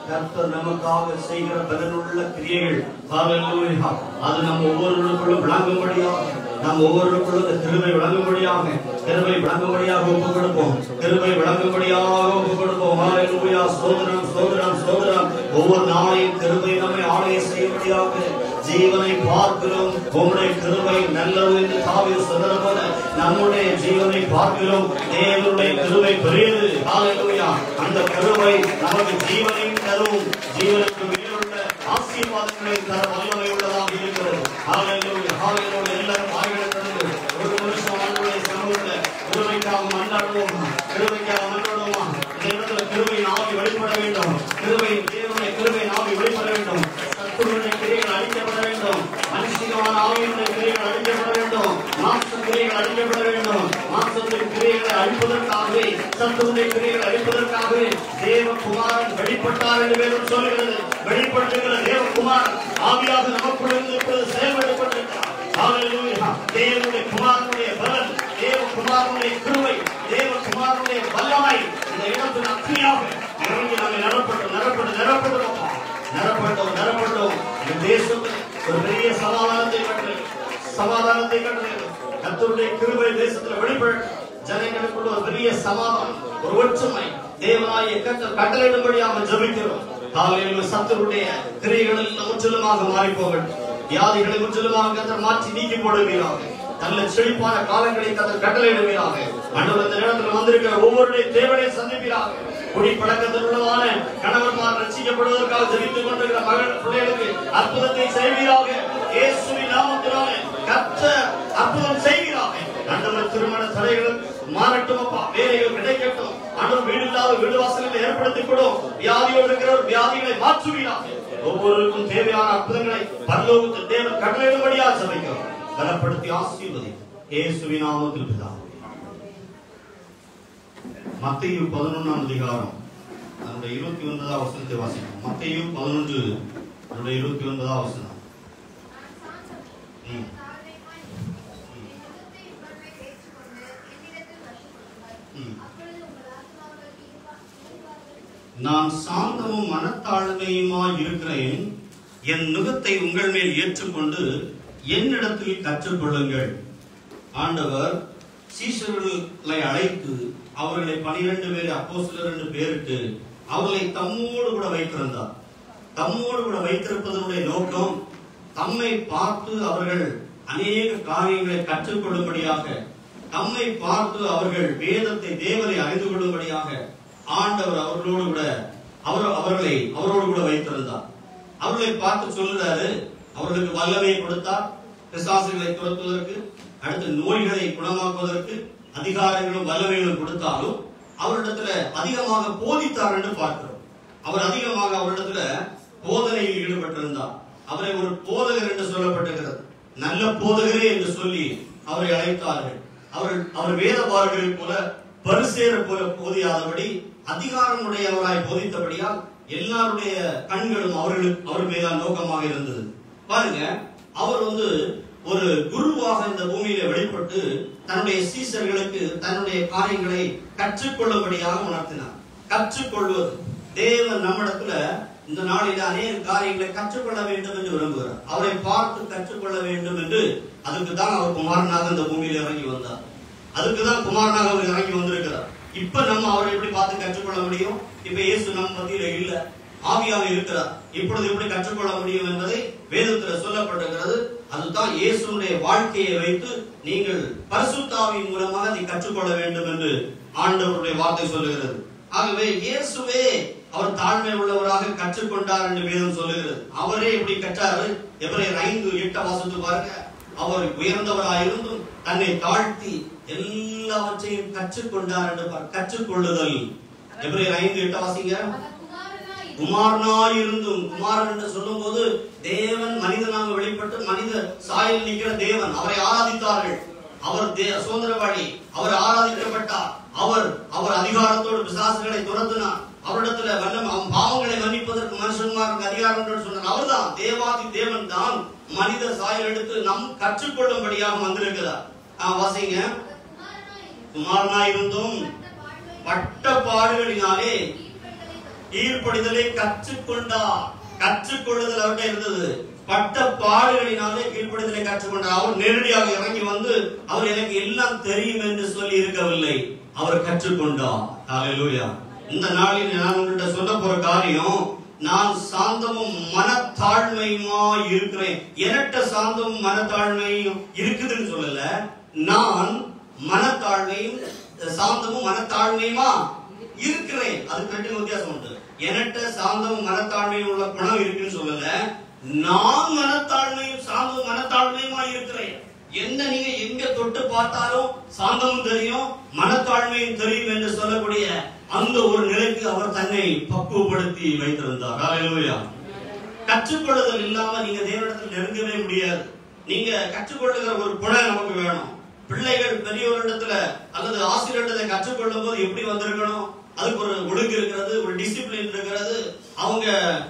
கர்த்தர் நமக்காக செய்கிற பலனுள்ள கிரியைகள் ஹalleluya அது நம்ம ஒவ்வொருவருக்குள்ளும் விளங்கும்படியாக நம்ம ஒவ்வொருவருக்குள்ளும் இந்த கிருபை விளங்கும்படியாக கிருபை விளங்கும்படியாக ஒப்பு கொடுப்போம் கிருபை விளங்கும்படியாக ஒப்பு கொடுப்போம் ஹalleluya சோதரம் சோதரம் சோதரம் ஒவ்வொரு நாளையும் கிருபை நம்மை ஆலய செய்யும்படியாக ஜீவனை பார்க்கிறோம் உம்முடைய கிருபை நல்லது என்று தாவீது சொன்னது போல நம்முடைய ஜீவனை பார்க்கிறோம் தேவனுடைய கிருபை பெரியது ஹalleluya அந்த கிருபை நமக்கு ஜீவனையும் தரும் ஜீவனுக்கு மேலுள்ள ஆசீர்வாதங்களை தர வல்லமை உள்ளதாக இருக்கிறது ஹalleluya ஹalleluya எல்லாரும் வாய்களை திறந்து ஒரு நிமிஷம் ஆண்டுடைய சமூகத்தில் கிருபைக்காக மன்றாடுவோம் கிருபைக்காக மன்றாடுவோமா இந்த இடத்துல கிருபையின் ஆவி வெளிப்பட வேண்டும் கிருபையின் தேவனுடைய கிருபையின் ஆவி வெளிப்பட வேண்டும் சத்துருடைய கிரியைகள் அழிக்கப்பட வேண்டும் மனுஷிகமான ஆவியினுடைய கிரியைகள் அழிக்கப்பட வேண்டும் மாம்ச கிரியைகள் அழிக்கப்பட வேண்டும் மாம்சத்தின் கிரியைகளை அழிப்பதற்காகவே சத்துருடைய கிரியைகளை அழிப்பதற்காகவே தேவகுமாரன் வெளிப்பட்டார் என்று வேதம் சொல்கிறது வெளிப்பட்டிருக்கிற தேவகுமாரன் ஆவியாக நமக்குள்ளிருந்து இப்பொழுது செயல்படுத்தப்பட்டிருக்கிறார் ஹalleluya தேவனுடைய குமாரனுடைய பலன் தேவகுமாரனுடைய கிருபை தேவகுமாரனுடைய வல்லமை இந்த இடத்தில் அக்னியாக இறங்கி நம்மை நிரப்பட்டு நிரப்பட்டு நிரப்பட்டுவோம் நிரப்பட்டோம் நிரப்பட்டோம் இந்த தேசத்தில் ஒரு பெரிய சமாதானத்தை கண்டு சமாதானத்தை கண்டு கத்தருடைய கிருபை தேசத்தில் வெளிப்பட ஜனங்களுக்குள்ள ஒரு பெரிய சமாதானம் ஒரு ஒற்றுமை தேவனாய கத்தர் கட்டளையிடும்படியாக ஜெபிக்கிறோம் காலையில் சத்தருடைய கிரியைகள் எல்லாம் முற்றிலுமாக மாறி போகட்டும் வியாதிகளை முற்றிலுமாக கத்தர் மாற்றி நீக்கி போடுவீராக நல்ல செழிப்பான காலங்களை கத்தர் கட்டளையிடுவீராக ஆண்டவர் இந்த நேரத்தில் வந்திருக்கிற ஒவ்வொருடைய தேவனை சந்திப்பீராக குடிப்பழக்கத்தில் உள்ளதான கணவன்மார் ரட்சிக்கப்படுவதற்காக ஜெபித்துக் கொண்டிருக்கிற மகள் பிள்ளைகளுக்கு அற்புதத்தை செய்வீராக இயேசுவின் நாமத்தினாலே கர்த்தர் அற்புதம் செய்வீராக ஆண்டவர் திருமண தடைகள் மாறட்டும் அப்பா வேலைகள் கிடைக்கட்டும் ஆண்டவர் வீடு இல்லாத வீடு வாசல்களை ஏற்படுத்தி கொடும் வியாதியோடு இருக்கிறவர் வியாதிகளை மாற்றுவீராக ஒவ்வொருவருக்கும் தேவையான அற்புதங்களை பரலோகத்தில் தேவன் கட்டளையிடும்படியா சமைக்கிறோம் பலப்படுத்தி ஆசீர்வதி இயேசுவின் நாமத்தில் பிதாவே மத்தையு பதினொன்றாம் அதிகாரம் அதனுடைய இருபத்தி ஒன்பதாம் வசனத்தை வாசிக்கும் மத்தையு பதினொன்று அதனுடைய இருபத்தி ஒன்பதாம் வசனம் ம். ம். நான் சாந்தமும் மனத்தாழ்மையுமாய் இருக்கிறேன் என் நுகத்தை உங்கள் மேல் ஏற்றுக்கொண்டு என்னிடத்தில் கற்றுக்கொள்ளுங்கள் ஆண்டவர் சீஷர்களை அழைத்து அவர்களை பனிரெண்டு பேர் அப்போஸ்தலர் என்று பேரிட்டு அவர்களை தம்மோடு கூட வைத்திருந்தார் தம்மோடு கூட வைத்திருப்பதனுடைய நோக்கம் தம்மை பார்த்து அவர்கள் அநேக காரியங்களை கற்றுக்கொள்ளும்படியாக தம்மை பார்த்து அவர்கள் வேதத்தை தேவனை அறிந்து கொள்ளும்படியாக ஆண்டவர் அவர்களோடு கூட அவர் அவர்களை அவரோடு கூட வைத்திருந்தார் அவர்களை பார்த்து சொல்லுறாரு அவர்களுக்கு வல்லமையை கொடுத்தார் பிசாசுகளை துரத்துவதற்கு அடுத்து நோய்களை குணமாக்குவதற்கு அதிகாரங்களும் வல்லமைகளும் கொடுத்தாலும் அவரிடத்துல அதிகமாக போதித்தார் என்று பார்க்கிறோம் அவர் அதிகமாக அவரிடத்துல போதனையில் ஈடுபட்டிருந்தார் அவரை ஒரு போதகர் என்று சொல்லப்பட்டிருக்கிறது நல்ல போதகரே என்று சொல்லி அவரை அழைத்தார்கள் அவர் அவர் வேத பார்வைகளைப் போல பரிசேர போல போதியாதபடி அதிகாரமுடையவராய் போதித்தபடியால் எல்லாருடைய கண்களும் அவர்களுக்கு அவர் மீதான நோக்கமாக இருந்தது பாருங்க அவர் வந்து ஒரு குருவாக இந்த பூமியில வெளிப்பட்டு தன்னுடைய சீசர்களுக்கு தன்னுடைய காரியங்களை கற்றுக்கொள்ளும்படியாக உணர்த்தினார் கற்றுக்கொள்வது தேவன் நம்மிடத்துல இந்த நாளில அநேக காரியங்களை கற்றுக்கொள்ள வேண்டும் என்று விரும்புகிறார் அவரை பார்த்து கற்றுக்கொள்ள வேண்டும் என்று அதுக்கு தான் அவர் குமாரனாக இந்த பூமியில இறங்கி வந்தார் அதுக்கு தான் குமாரனாக அவர் இறங்கி வந்திருக்கிறார் இப்ப நம்ம அவரை எப்படி பார்த்து கற்றுக்கொள்ள முடியும் இப்ப இயேசு நம்ம மத்தியில இல்ல ஆவியாக இருக்கிறார் இப்பொழுது எப்படி கற்றுக்கொள்ள முடியும் என்பதை வேதத்துல சொல்லப்பட்டிருக்கிறது அதுதான் இயேசுடைய வாழ்க்கையை வைத்து நீங்கள் பரிசுத்தாவின் மூலமாக அதை கற்றுக்கொள்ள வேண்டும் என்று ஆண்டவருடைய வார்த்தை சொல்லுகிறது ஆகவே இயேசுவே அவர் தாழ்மை உள்ளவராக கற்றுக்கொண்டார் என்று வேதம் சொல்லுகிறது அவரே எப்படி கற்றாரு எவரையர் ஐந்து எட்ட வாசித்து பாருங்க அவர் உயர்ந்தவராயிருந்தும் தன்னை தாழ்த்தி எல்லாவற்றையும் கற்றுக்கொண்டார் என்று பார்- கற்றுக்கொள்ளுதல் எவரையர் ஐந்து எட்ட வாசிங்க குமாரனாய் இருந்தும் குமாரன் என்று சொல்லும்போது தேவன் மனிதனாக வெளிப்பட்டு மனித சாயல் நிற்கிற தேவன் அவரை ஆராதித்தார்கள் அவர் தே- சுதந்திரவாளி அவர் ஆராதிக்கப்பட்டார் அவர் அவர் அதிகாரத்தோடு பிசாசுகளை துரத்தினார் அவரிடத்துல வல்லம் அவன் பாவங்களை மன்னிப்பதற்கு மனுஷன்மாருக்கு அதிகாரம் என்று சொன்னார் அவர்தான் தேவாதி தேவன் தான் மனித சாயல் எடுத்து நம் கற்றுக்கொள்ளும்படியாக வந்திருக்கிறார் ஆ, வாசிங்க குமாரனாய் இருந்தும் பட்ட பாடுகளினாலே கீழ்ப்படிதலை கற்றுக்கொண்டார் கற்றுக்கொள்ளுதல் அவர்கிட்ட இருந்தது பட்ட பாடுகளினாலே கீழ்ப்படிதலை கற்றுக்கொண்டார் அவர் நேரடியாக இறங்கி வந்து அவர் எனக்கு எல்லாம் தெரியும் என்று சொல்லி இருக்கவில்லை அவர் கற்றுக்கொண்டார் ஹalleluya இந்த நாளில் நான் உங்கள்கிட்ட சொல்ல போற காரியம் நான் சாந்தமும் மனத்தாழ்மையுமா இருக்கிறேன் எனட்ட சாந்தமும் மனத்தாழ்மையும் இருக்குதுன்னு சொல்லல நான் மனத்தாழ்மையும் சாந்தமும் மனத்தாழ்மையுமா இருக்கிறேன் அதுக்கு ரெண்டு வித்தியாசம் உண்டு எனட்ட சாந்தமும் மனத்தாழ்மையும் உள்ள குணம் இருக்குன்னு சொல்லல நான் மனத்தாழ்மையும் சாந்தமும் மனத்தாழ்மையுமா இருக்கிறேன் என்ன நீங்க எங்க தொட்டு பார்த்தாலும் சாந்தமும் தெரியும் மனத்தாழ்மையும் தெரியும் என்று சொல்லக்கூடிய அந்த ஒரு நிலைக்கு அவர் தன்னை பக்குவப்படுத்தி வைத்திருந்தார் ஹalleluya கற்றுக்கொள்ளுதல் இல்லாம நீங்க தேவனிடத்தில் நெருங்கவே முடியாது நீங்க கற்றுக்கொள்ளுகிற ஒரு குணம் நமக்கு வேணும் பிள்ளைகள் பெரியவரிடத்துல அல்லது ஆசிரியரிடத்தை கற்றுக்கொள்ளும் போது எப்படி வந்திருக்கணும் அதுக்கு ஒரு ஒழுங்கு இருக்கிறது ஒரு டிசிப்ளின் இருக்கிறது அவங்க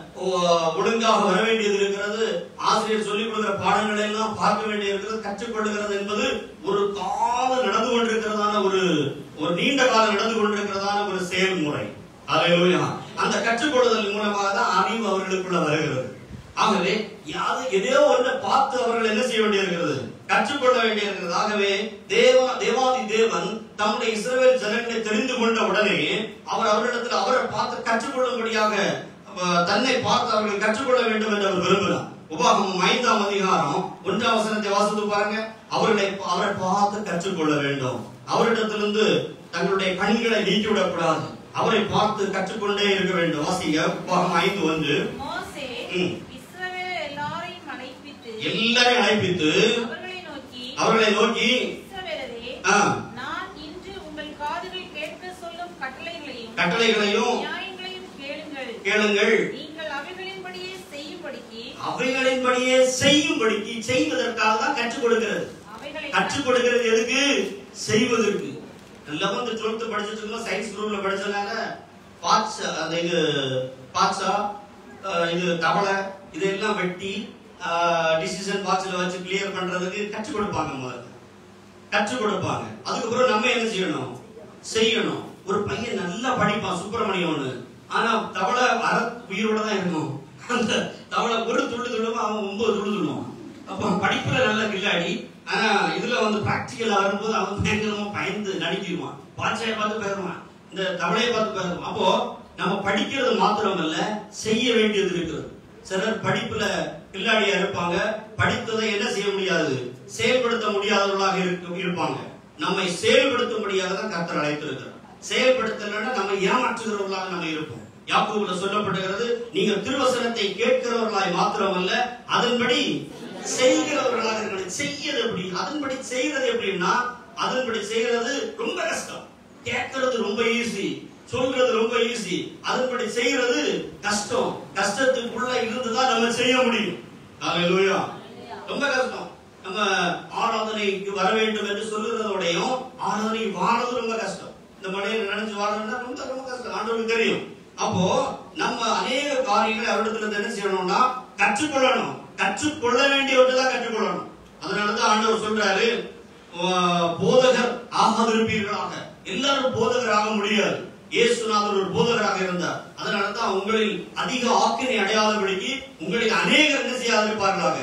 ஒ- ஒழுங்காக வர வேண்டியது இருக்கிறது ஆசிரியர் சொல்லிக் கொடுக்கிற பாடங்களை எல்லாம் பார்க்க வேண்டியது இருக்கிறது கற்றுக்கொள்ளுகிறது என்பது ஒரு காலம் நடந்து கொண்டிருக்கிறதான ஒரு ஒரு நீண்ட காலம் நடந்து கொண்டிருக்கிறதான ஒரு செயல்முறை அல்லேலூயா அந்த கற்றுக்கொள்ளுதல் மூலமாக தான் அறிவு அவர்களுக்குள்ள வருகிறது ஆகவே யாது எதையோ ஒன்றை பார்த்து அவர்கள் என்ன செய்ய வேண்டியிருக்கிறது கற்றுக்கொள்ள வேண்டியிருக்கிறது ஆகவே தேவா தேவாதி தேவன் தம்முடைய இஸ்ரவேல் ஜனங்களை தெரிந்து கொண்ட உடனே அவர் அவரிடத்தில் அவரை பார்த்து கற்றுக்கொள்ளும்படியாக அஹ், தன்னை பார்த்து அவர்கள் கற்றுக்கொள்ள வேண்டும் என்று அவர் விரும்பினார் உபாகமம் ஐந்தாம் அதிகாரம் ஒன்றாம் வசனத்தை வாசித்து பாருங்க அவர்களை அவரை பார்த்து கற்றுக்கொள்ள வேண்டும் அவரிடத்திலிருந்து தங்களுடைய கண்களை நீக்கிவிடக்கூடாது அவரை பார்த்து கற்றுக்கொண்டே இருக்க வேண்டும் வாசிங்க உபாகமம் ஐந்து ஒன்று மோசே ம். இஸ்ரவேலர் எல்லாரையும் அழைப்பித்து எல்லாரையும் அழைப்பித்து அவர்களை நோக்கி அவர்களை நோக்கி இஸ்ரவேலரே ஆ, நான் இன்று உங்கள் காதுகள் கேட்க சொல்லும் கட்டளைகளையும் கட்டளைகளையும் நியாயங்களையும் கேளுங்கள் கேளுங்கள் நீங்கள் அவைகளின்படியே செய்யும்படிக்கு அவைகளின்படியே செய்யும்படிக்கு செய்வதற்காக தான் கற்றுக் கொடுக்கிறது அவைகளை கற்றுக் கொடுக்கிறது எதுக்கு செய்வதற்கு லெவன்த் டுவெல்த் படிச்சுட்டு இருக்கோம் சயின்ஸ் குரூப்ல படிச்சனால பாட்ஸ் அந்த இது பாட்ஸா அஹ், இது தவளை இதெல்லாம் வெட்டி டிசிஷன் பாக்ஸ்ல வச்சு கிளியர் பண்றதுக்கு கற்றுக் கொடுப்பாங்க முதல்ல கற்றுக் கொடுப்பாங்க அதுக்கப்புறம் நம்ம என்ன செய்யணும் செய்யணும் ஒரு பையன் நல்லா படிப்பான் சுப்பிரமணியம்னு ஆனா தவளை அற உயிரோட தான் இருக்கும் அந்த தவளை ஒரு துள்ளு துள்ளுவான் அவன் ஒன்பது துள்ளு துள்ளுவான் அப்ப படிப்புல நல்ல கில்லாடி ஆனா இதுல வந்து பிராக்டிக்கல் வரும்போது அவன் பயங்கரமா பயந்து நடிக்கிடுவான் பாட்சாயை பார்த்து பேருவான் இந்த தவளையை பார்த்து பேருவான் அப்போ நம்ம படிக்கிறது மாத்திரம் இல்ல செய்ய வேண்டியது இருக்கிறது சிலர் படிப்புல கில்லாடியா இருப்பாங்க படித்ததை என்ன செய்ய முடியாது செயல்படுத்த முடியாதவர்களாக இருக்க- இருப்பாங்க நம்மை செயல்படுத்தும்படியாக தான் கர்த்தர் அழைத்திருக்கிறார் செயல்படுத்தலைன்னா நம்ம ஏமாற்றுகிறவர்களாக நம்ம இருப்போம் யாக்கோபுல சொல்லப்படுகிறது நீங்க திருவசனத்தை கேட்கிறவர்களாய் மாத்திரமல்ல அதன்படி செய்கிறவர்களாக இருக்கணும் செய்யறது எப்படி அதன்படி செய்யறது எப்படின்னா அதன்படி செய்யறது ரொம்ப கஷ்டம் கேட்கறது ரொம்ப ஈஸி சொல்றது ரொம்ப ஈஸி அதன்படி செய்யறது கஷ்டம் கஷ்டத்துக்குள்ள இருந்துதான் நம்ம செய்ய முடியும் ஹalleluya ரொம்ப கஷ்டம் நம்ம ஆராதனைக்கு வர வேண்டும் என்று சொல்லுறதோடையும் ஆராதனை வாழறது ரொம்ப கஷ்டம் இந்த மழையில நினைச்சு வாழணும்னா ரொம்ப ரொம்ப கஷ்டம் ஆண்டவருக்கு தெரியும் அப்போ நம்ம அநேக காரியங்களை அவரிடத்துல இருந்து என்ன செய்யணும்னா கற்றுக்கொள்ளணும் கற்றுக்கொள்ள வேண்டியவற்றை தான் கற்றுக்கொள்ளணும் அதனாலதான் ஆண்டவர் சொல்றாரு ஆஹ், போதகர் ஆகாதிருப்பீர்களாக எல்லாரும் போதகர் ஆக முடியாது இயேசுநாதர் ஒரு போதகராக இருந்தார் அதனால தான் உங்களில் அதிக ஆக்கினை அடையாதபடிக்கு உங்களில் அநேகர் என்ன செய்யாதிருப்பார்களாக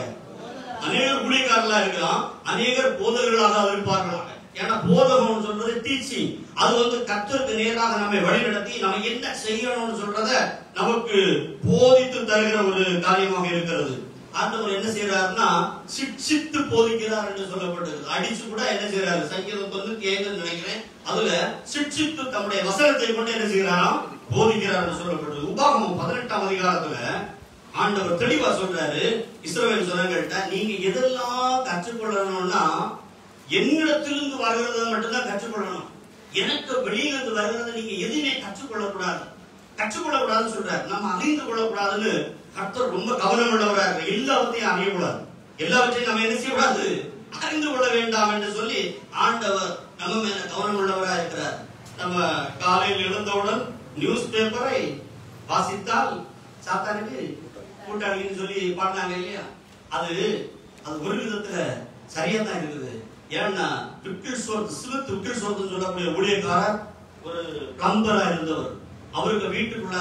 அநேகர் ஊழியக்காரர்களா இருக்கலாம் அநேகர் போதகர்களாக இருப்பார்களாக ஏன்னா போதகம் சொல்றது டீச்சிங் அது வந்து கர்த்தருக்கு நேராக நம்மை வழிநடத்தி நம்ம என்ன செய்யணும்னு சொல்றத நமக்கு போதித்து தருகிற ஒரு காரியமாக இருக்கிறது ஆண்டவர் என்ன செய்யறாருன்னா சிக்ஷித்து போதிக்கிறார் என்று சொல்லப்பட்டது அடிச்சு கூட என்ன செய்யறாரு சங்கீதம் தொண்ணூத்தி ஐந்து நினைக்கிறேன் அதுல சிக்ஷித்து தம்முடைய வசனத்தை கொண்டு என்ன செய்யறாராம் போதிக்கிறார் என்று சொல்லப்பட்டது உபாகமம் பதினெட்டாம் அதிகாரத்துல ஆண்டவர் தெளிவா சொல்றாரு இஸ்ரவேல் ஜனங்கள்ட்ட நீங்க எதெல்லாம் கற்றுக்கொள்ளணும்னா என்னிடத்திலிருந்து வருகிறத மட்டும்தான் கற்றுக்கொள்ளணும் எனக்கு வெளியிலிருந்து வருகிறத நீங்க எதுவுமே கற்றுக்கொள்ளக்கூடாது கற்றுக்கொள்ளக்கூடாதுன்னு சொல்றாரு நம்ம அறிந்து கொள்ளக்கூடாதுன்னு கர்த்தர் ரொம்ப கவனம் உள்ளவரா இருக்கு எல்லாவற்றையும் அறியக்கூடாது எல்லாவற்றையும் நம்ம என்ன செய்யக்கூடாது அறிந்து கொள்ள வேண்டாம் என்று சொல்லி ஆண்டவர் நம்ம மேல கவனம் உள்ளவரா இருக்கிறார் நம்ம காலையில் எழுந்தவுடன் நியூஸ் பேப்பரை வாசித்தால் சாத்தானுக்கு கூட்டாளின்னு சொல்லி பாடினாங்க இல்லையா அது அது ஒரு விதத்துல சரியா தான் இருக்குது ஏன்னா விக்கில் சோர்த்து சிவத்து விக்கில் சோர்த்துன்னு சொல்லக்கூடிய ஊழியக்காரர் ஒரு பிளம்பரா இருந்தவர் அவருக்கு வீட்டுக்குள்ளால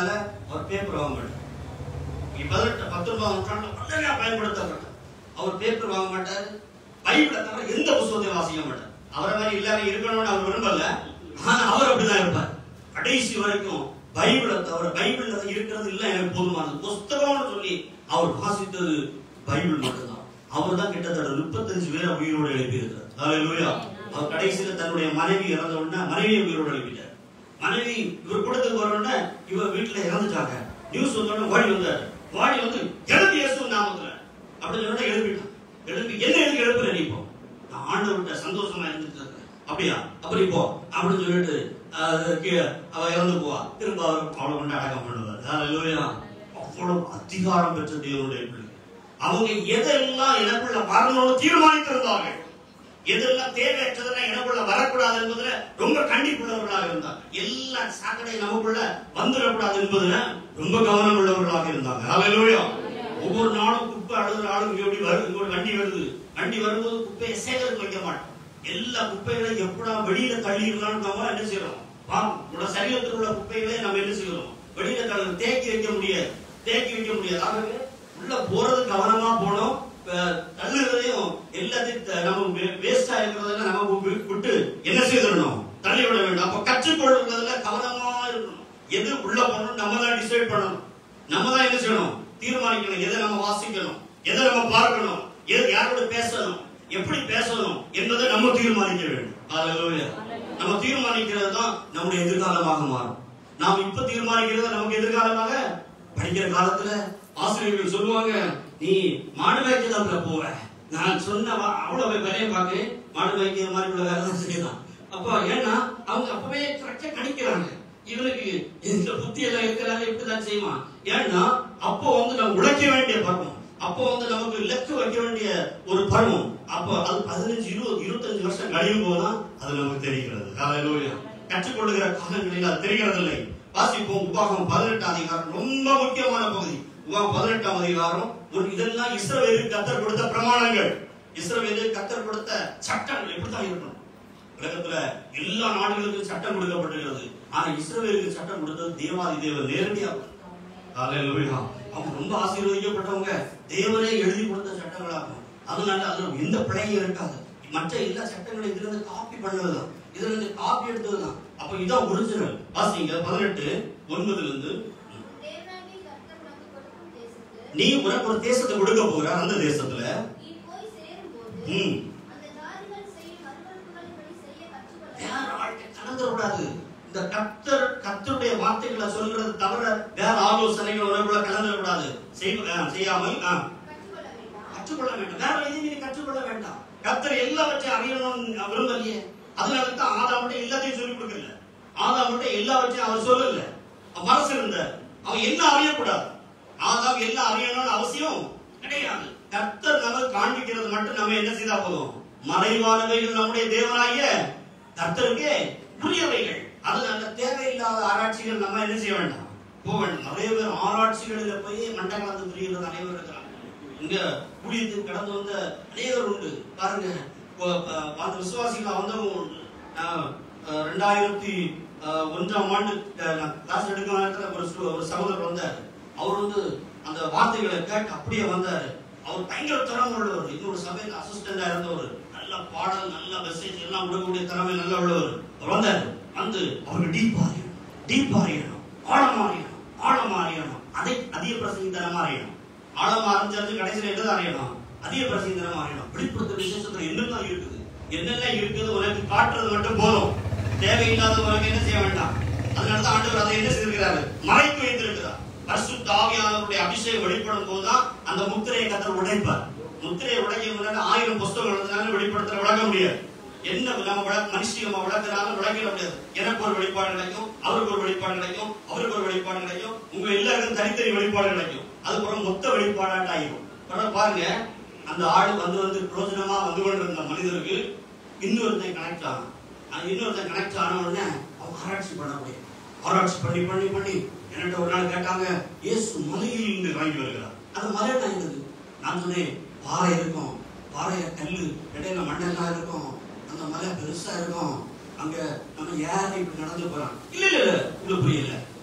அவர் பேப்பர் வாங்க மாட்டார் பதினெட்டு பத்தொன்பதாம் நூற்றாண்டுல பல்லையா பயன்படுத்தப்பட்டார் அவர் பேப்பர் வாங்க மாட்டார் பைபிளை தவிர எந்த புத்தகத்தையும் வாசிக்க மாட்டார் அவரை மாதிரி எல்லாரும் இருக்கணும்னு அவர் விரும்பல ஆனா அவர் அப்படிதான் இருப்பார் கடைசி வரைக்கும் பைபிளை தவிர பைபிள்ல இருக்கிறது இல்ல எனக்கு போதுமானது புஸ்தகம்னு சொல்லி அவர் வாசித்தது பைபிள் மட்டும்தான் அவர் தான் கிட்டத்தட்ட முப்பத்தஞ்சு பேரை உயிரோடு எழுப்பியிருக்கிறார் ஹalleluya அவர் கடைசியில தன்னுடைய மனைவி இறந்த உடனே மனைவியை உயிரோடு எழுப்பிட்டார் மனைவி இவர் கூடத்துக்கு வர உடனே இவர் வீட்டுல இறந்துட்டாங்க நியூஸ் வந்தோடனே ஓடி வந்தார் ஓடி வந்து எழுப்பி இயேசு நாமத்துல அப்படின்னு சொன்னா எழுப்பிட்டான் எழுப்பி என்ன எதுக்கு எழுப்புற நீ இப்போ நான் ஆண்டவர்கிட்ட சந்தோஷமா இருந்துட்டு இருக்கேன் அப்படியா அப்படி போ அப்படின்னு சொல்லிட்டு அஹ், கீழே அவ இறந்து போவா திரும்ப அவர் அவளை கொண்டு அடக்கம் பண்ணுவார் ஹalleluya அவ்வளவு அதிகாரம் பெற்ற தேவனுடைய பிள்ளை அவங்க எதெல்லாம் எனக்குள்ள வரணும்னு தீர்மானித்திருந்தார்கள் எதெல்லாம் தேவையற்றதெல்லாம் எனக்குள்ள வரக்கூடாது என்பதுல ரொம்ப கண்டிப்புள்ளவர்களாக இருந்தாங்க எல்லா சாக்கடை நமக்குள்ள வந்துடக்கூடாது என்பதுல ரொம்ப கவனம் உள்ளவர்களாக இருந்தாங்க ஹalleluya ஒவ்வொரு நாளும் குப்பை அழுகிற ஆளும் இங்க எப்படி வருது இங்க ஒரு வண்டி வருது வண்டி வரும்போது குப்பையை சேகரித்து வைக்க மாட்டோம் எல்லா குப்பைகளையும் எப்படா வெளியில தள்ளிடலாம்னு நம்ம என்ன செய்யறோம் பாவம் உங்களோட சரீரத்தில் உள்ள குப்பைகளை நம்ம என்ன செய்யறோம் வெளியில தள்ள தேக்கி வைக்க முடியாது தேக்கி வைக்க முடியாது ஆகவே உள்ள போறது கவனமா போனோம் அஹ் தள்ளுறதையும் எல்லாத்தையும் த- நம்ம வேஸ்ட் ஆகிறதெல்லாம் நம்ம வி- விட்டு என்ன செய்திடணும் தள்ளி விட வேண்டும் அப்ப கற்றுக்கொள்றதுல கவனமா இருக்கணும் எது உள்ள போகணும் நம்ம தான் டிசைட் பண்ணணும் நம்ம தான் என்ன செய்யணும் தீர்மானிக்கணும் எதை நம்ம வாசிக்கணும் எதை நம்ம பார்க்கணும் எது யாரோட பேசணும் எப்படி பேசணும் என்பதை நம்ம தீர்மானிக்க வேண்டும் ஹalleluya நம்ம தீர்மானிக்கிறது தான் நம்முடைய எதிர்காலமாக மாறும் நாம் இப்ப தீர்மானிக்கிறது நமக்கு எதிர்காலமாக படிக்கிற காலத்துல ஆசிரியர்கள் சொல்லுவாங்க நீ மாடு மேய்க்கிறதுல போவ நான் சொன்ன வா- அவ்வளவு வேலையை பார்க்க மாடு மேய்க்கிற மாதிரி உள்ள வேலை தான் செய்யலாம் அப்போ ஏன்னா அவங்க அப்பவே கரெக்டா கணிக்கிறாங்க இவனுக்கு இந்த புத்தி எல்லாம் இருக்கிறாங்க இப்படிதான் செய்வான் ஏன்னா அப்போ வந்து நம்ம உழைக்க வேண்டிய பருவம் அப்போ வந்து நமக்கு இலக்கு வைக்க வேண்டிய ஒரு பருவம் அப்போ அது பதினஞ்சு இருபது இருபத்தஞ்சு வருஷம் கழியும் போதுதான் அது நமக்கு தெரிகிறது ஹalleluya கற்றுக்கொள்ளுகிற காலங்களில் அது தெரிகிறது இல்லை வாசிப்போம் உபாகம் பதினெட்டாம் அதிகாரம் ரொம்ப முக்கியமான பகுதி உபாகம் பதினெட்டாம் அதிகாரம் ஒரு இதெல்லாம் இஸ்ரவேலுக்கு கத்தர் கொடுத்த பிரமாணங்கள் இஸ்ரவேலுக்கு கத்தர் கொடுத்த சட்டங்கள் இப்படித்தான் இருக்கணும் உலகத்துல எல்லா நாடுகளுக்கும் சட்டம் கொடுக்கப்பட்டிருக்கிறது ஆனா இஸ்ரவேலுக்கு சட்டம் கொடுத்தது தேவாதி தேவன் நேரடியாக ஹalleluya அவங்க ரொம்ப ஆசீர்வதிக்கப்பட்டவங்க தேவனே எழுதி கொடுத்த சட்டங்களாகும் அதனால அதுல எந்த பிழையும் இருக்காது மற்ற எல்லா சட்டங்களையும் இதுல இருந்து காப்பி பண்ணதுதான் இதுல இருந்து காப்பி எடுத்ததுதான் அப்ப இதான் ஒரிஜினல் வாசிங்க பதினெட்டு ஒன்பதுல இருந்து தேவனாகிய கர்த்தர் உனக்கு கொடுக்கும் தேசத்தில் நீ உனக்கு ஒரு தேசத்தை கொடுக்க போகிற அந்த தேசத்துல நீ போய் சேரும்போது ம். அந்த ஜாதிகள் செய்யும் அருவருப்புகளின்படி செய்ய கற்றுக்கொள்ள வேற வாழ்க்கை கலந்துடக்கூடாது இந்த கத்தர் கத்தருடைய வார்த்தைகளை சொல்றது தவிர வேற ஆலோசனைகள் உனக்குள்ள கலந்துடக்கூடாது செய்வ- ஆ, செய்யாமல் ஆ, கற்றுக்கொள்ள வேண்டாம் கற்றுக்கொள்ள வேண்டும் வேற எதையும் நீ கற்றுக்கொள்ள வேண்டாம் கத்தர் எல்லாவற்றையும் அறியணும்னு விரும்பலையே அதனால தான் ஆதாம்கிட்ட எல்லாத்தையும் சொல்லி கொடுக்கல ஆதாம்கிட்ட எல்லாவற்றையும் அவர் சொல்லல அவன் மனசு இருந்தார் அவன் என்ன அறியக்கூடாது ஆதாம் எல்லாம் அறியணும்னு அவசியம் கிடையாது கர்த்தர் நமக்கு காண்பிக்கிறது மட்டும் நம்ம என்ன செய்தா போதும் மறைவானவைகள் நம்முடைய தேவனாகிய கர்த்தருக்கே உரியவைகள் அதனால தேவையில்லாத ஆராய்ச்சிகள் நம்ம என்ன செய்ய வேண்டாம் போக வேண்டாம் நிறைய பேர் ஆராய்ச்சிகளில் போய் மண்டை கலந்து புரியுறது அனைவரும் இருக்கிறாங்க இங்க ஊழியத்துக்கு கடந்து வந்த அநேகர் உண்டு பாருங்க இப்போ, அஹ், அந்த விசுவாசிகள் வந்தவங்க உண்டு நான், அஹ், ரெண்டாயிரத்தி அஹ், ஒன்றாம் ஆண்டு அஹ், நான் கிளாஸ் எடுக்க நேரத்துல ஒரு சு- ஒரு சகோதரர் வந்தார் அவர் வந்து அந்த வார்த்தைகளை கேட்டு அப்படியே வந்தாரு அவர் பயங்கர திறமை உள்ளவர் இன்னொரு சபையில் அசிஸ்டண்டா இருந்தவர் நல்ல பாடல் நல்ல மெசேஜ் எல்லாம் கொடுக்கக்கூடிய திறமை நல்ல உள்ளவர் அவர் வந்தார் வந்து அவருக்கு டீப் அறியணும் டீப் அறியணும் ஆழம் அறியணும் ஆழம் அறியணும் அதை அதிக பிரசங்க தரமா அறியணும் ஆழம் அறிஞ்சது கடைசியில் என்னதான் அறியணும் அதிக பிரசங்க தரமா அறியணும் வெளிப்படுத்த விசேஷத்துல என்னெல்லாம் இருக்குது என்னெல்லாம் இருக்குது உனக்கு காட்டுறது மட்டும் போதும் தேவையில்லாத உனக்கு என்ன செய்ய வேண்டாம் அதனாலதான் ஆண்டவர் அதை என்ன செய்திருக்கிறாரு மறைத்து வைத்திருக்கிறார் பரிசுத்த ஆவியானவருடைய அபிஷேகம் வெளிப்படும் போதுதான் அந்த முத்திரையை கத்தர் உடைப்பார் முத்திரையை உடைக்க முன்னாடி ஆயிரம் புஸ்தகம் எழுதினாலும் வெளிப்படுத்த விளக்க முடியாது என்ன நம்ம விளக்க மனுஷி நம்ம விளக்குறாலும் விளக்கிட முடியாது எனக்கு ஒரு வெளிப்பாடு கிடைக்கும் அவருக்கு ஒரு வெளிப்பாடு கிடைக்கும் அவருக்கு ஒரு வெளிப்பாடு கிடைக்கும் உங்க எல்லாருக்கும் தனித்தனி வெளிப்பாடு கிடைக்கும் அதுக்கப்புறம் மொத்த வெளிப்பாடாட்ட ஆயிரும் அப்புறம் பாருங்க அந்த ஆடு வந்து வந்து பிரோஜனமா வந்து கொண்டிருந்த மனிதருக்கு இன்னொருத்தன் கனெக்ட் ஆகும் அந்த இன்னொருத்தன் கனெக்ட் ஆன உடனே அவங்க ஆராய்ச்சி பண்ண முடியும் ஆராய்ச்சி பண்ணி பண்ணி பண்ணி என்கிட்ட ஒரு நாள் கேட்டாங்க இயேசு மலையில் இருந்து இறங்கி வருகிறார் அந்த மலை நான் இருந்தது நான் சொன்னேன் பாறை இருக்கும் பாறைய கல்லு இடையில மண்ணெல்லாம் இருக்கும் அந்த மலை பெருசா இருக்கும் அங்க நம்ம ஏற இப்படி நடந்து போறான் இல்ல இல்ல இல்ல உங்களுக்கு புரியல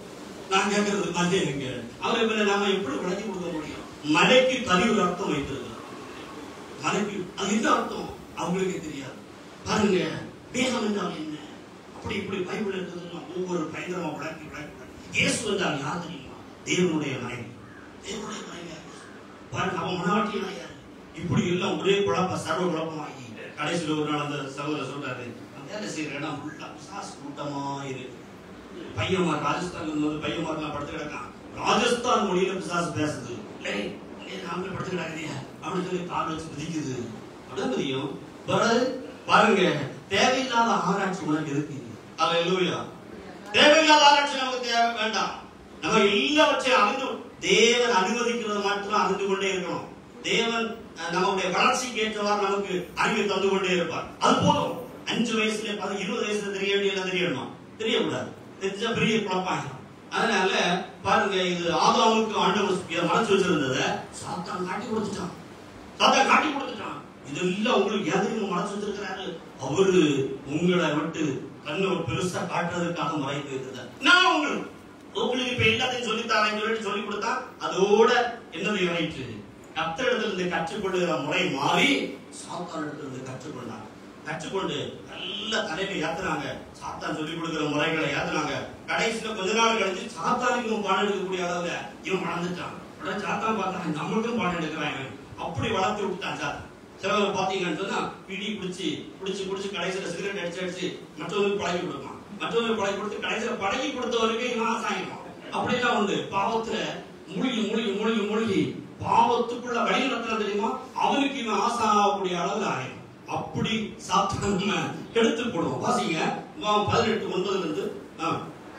நான் கேட்கறது மலை எங்க அவரை பின்ன நாம எப்படி விளக்கி கொடுக்க முடியும் மலைக்கு தனி ஒரு அர்த்தம் வைத்திருக்கிறார் மலைக்கு அது என்ன அர்த்தம் அவங்களுக்கே தெரியாது பாருங்க மேகம் என்றால் என்ன அப்படி இப்படி பைபிள் இருக்குதுன்னா ஒவ்வொரு பயங்கரமா விளக்கி விளக்கி விளக்கி. இயேசு என்றால் யார் தெரியுமா தேவனுடைய மனைவி தேவனுடைய மனைவி யார்? பாருங்க அவன் மனாட்டியா யார் இப்படி எல்லாம் ஒரே குழப்ப சர்வ குழப்பமாகி கடைசியில் ஒரு நாள் அந்த சகோதரர் சொல்றாரு "நான் வேலை செய்யற இடம் ஃபுல்லா பிசாசு கூட்டமா இருக்கு பையன்மார் ராஜஸ்தான் வந்து பையன்மார்லாம் படுத்து கிடக்கான் ராஜஸ்தான் மொழியில பிசாசு பேசுது "லேய், லேய், நாமளே படுத்து கிடக்குறியா அப்படின்னு சொல்லி கால் வச்சு பிடிக்குது அப்படிதான் தெரியும் பிறகு பாருங்க தேவையில்லாத ஆராய்ச்சி உனக்கு இருக்கு அல்லேலூயா தேவையில்லாத ஆராய்ச்சி நமக்கு தேவை வேண்டாம் நம்ம எல்லாவற்றையும் அறிந்து தேவன் அனுமதிக்கிறது மட்டும் அறிந்து கொண்டே இருக்கணும் தேவன் அஹ், நம்முடைய வளர்ச்சிக்கு ஏற்றவாறு நமக்கு அறிவை தந்து கொண்டே இருப்பார் அது போதும் அஞ்சு வயசுல பதி இருபது வயசுல தெரிய வேண்டியதெல்லாம் தெரியணுமா தெரியக்கூடாது தெரிஞ்சா பெரிய குழப்பாயிரும் அதனால பாருங்க இது ஆதாமுக்கு ஆண்டவர் இதை மறைச்சு வச்சிருந்ததை சாத்தான் காட்டி கொடுத்துட்டான் சாத்தான் காட்டி கொடுத்துட்டான் இதெல்லாம் உங்களுக்கு எதையும் மறைச்சு வச்சிருக்கிறாரு அவரு உங்களை விட்டு கண்ணை பெருசா காட்டுறதுக்காக மறைத்து வைத்தது நான் உங்களுக்கு உங்களுக்கு இப்ப எல்லாத்தையும் சொல்லித்தாரேன்னு சொல்லிட்டு சொல்லி கொடுத்தா அதோட என்னது இறைச்சு கத்தரிடத்துல இருந்து கற்றுக்கொள்ளுகிற முறை மாறி சாத்தான் இடத்துல இருந்து கற்றுக்கொண்டாங்க கற்றுக்கொண்டு நல்ல தலையில ஏத்துனாங்க சாத்தான் சொல்லி கொடுக்கிற முறைகளை ஏத்துனாங்க கடைசியில கொஞ்ச நாள் கழிச்சு சாத்தானுக்கு இவன் பாடம் எடுக்கக்கூடிய அளவுல இவன் வளர்ந்துட்டான் உடனே சாத்தான் பார்த்தா நம்மளுக்கும் பாடம் எடுக்கிறான் இவன் அப்படி வளர்த்து விட்டுட்டான் சாத்தான் சிலவர் பாத்தீங்கன்னு சொன்னா பிடி குடிச்சு குடிச்சு குடிச்சு கடைசியில சிகரெட் அடிச்சு அடிச்சு மற்றவங்களுக்கு பழகி கொடுப்பான் மற்றவங்களுக்கு பழகி கொடுத்து கடைசியில பழகி கொடுத்தவருக்கு இவன் ஆசாயிடும் அப்படியெல்லாம் உண்டு பாவத்துல மூழ்கி மூழ்கி மூழ்கி மூழ்கி பாவத்துக்குள்ள வழி நடத்துறது தெரியுமா அவனுக்கு இவன் ஆசாகக்கூடிய அளவுல ஆயிடும் அப்படி சாப்பிட்டு நம்ம கெடுத்து போடுவோம் வாசிங்க பதினெட்டு ஒன்பதுல இருந்து ஆ.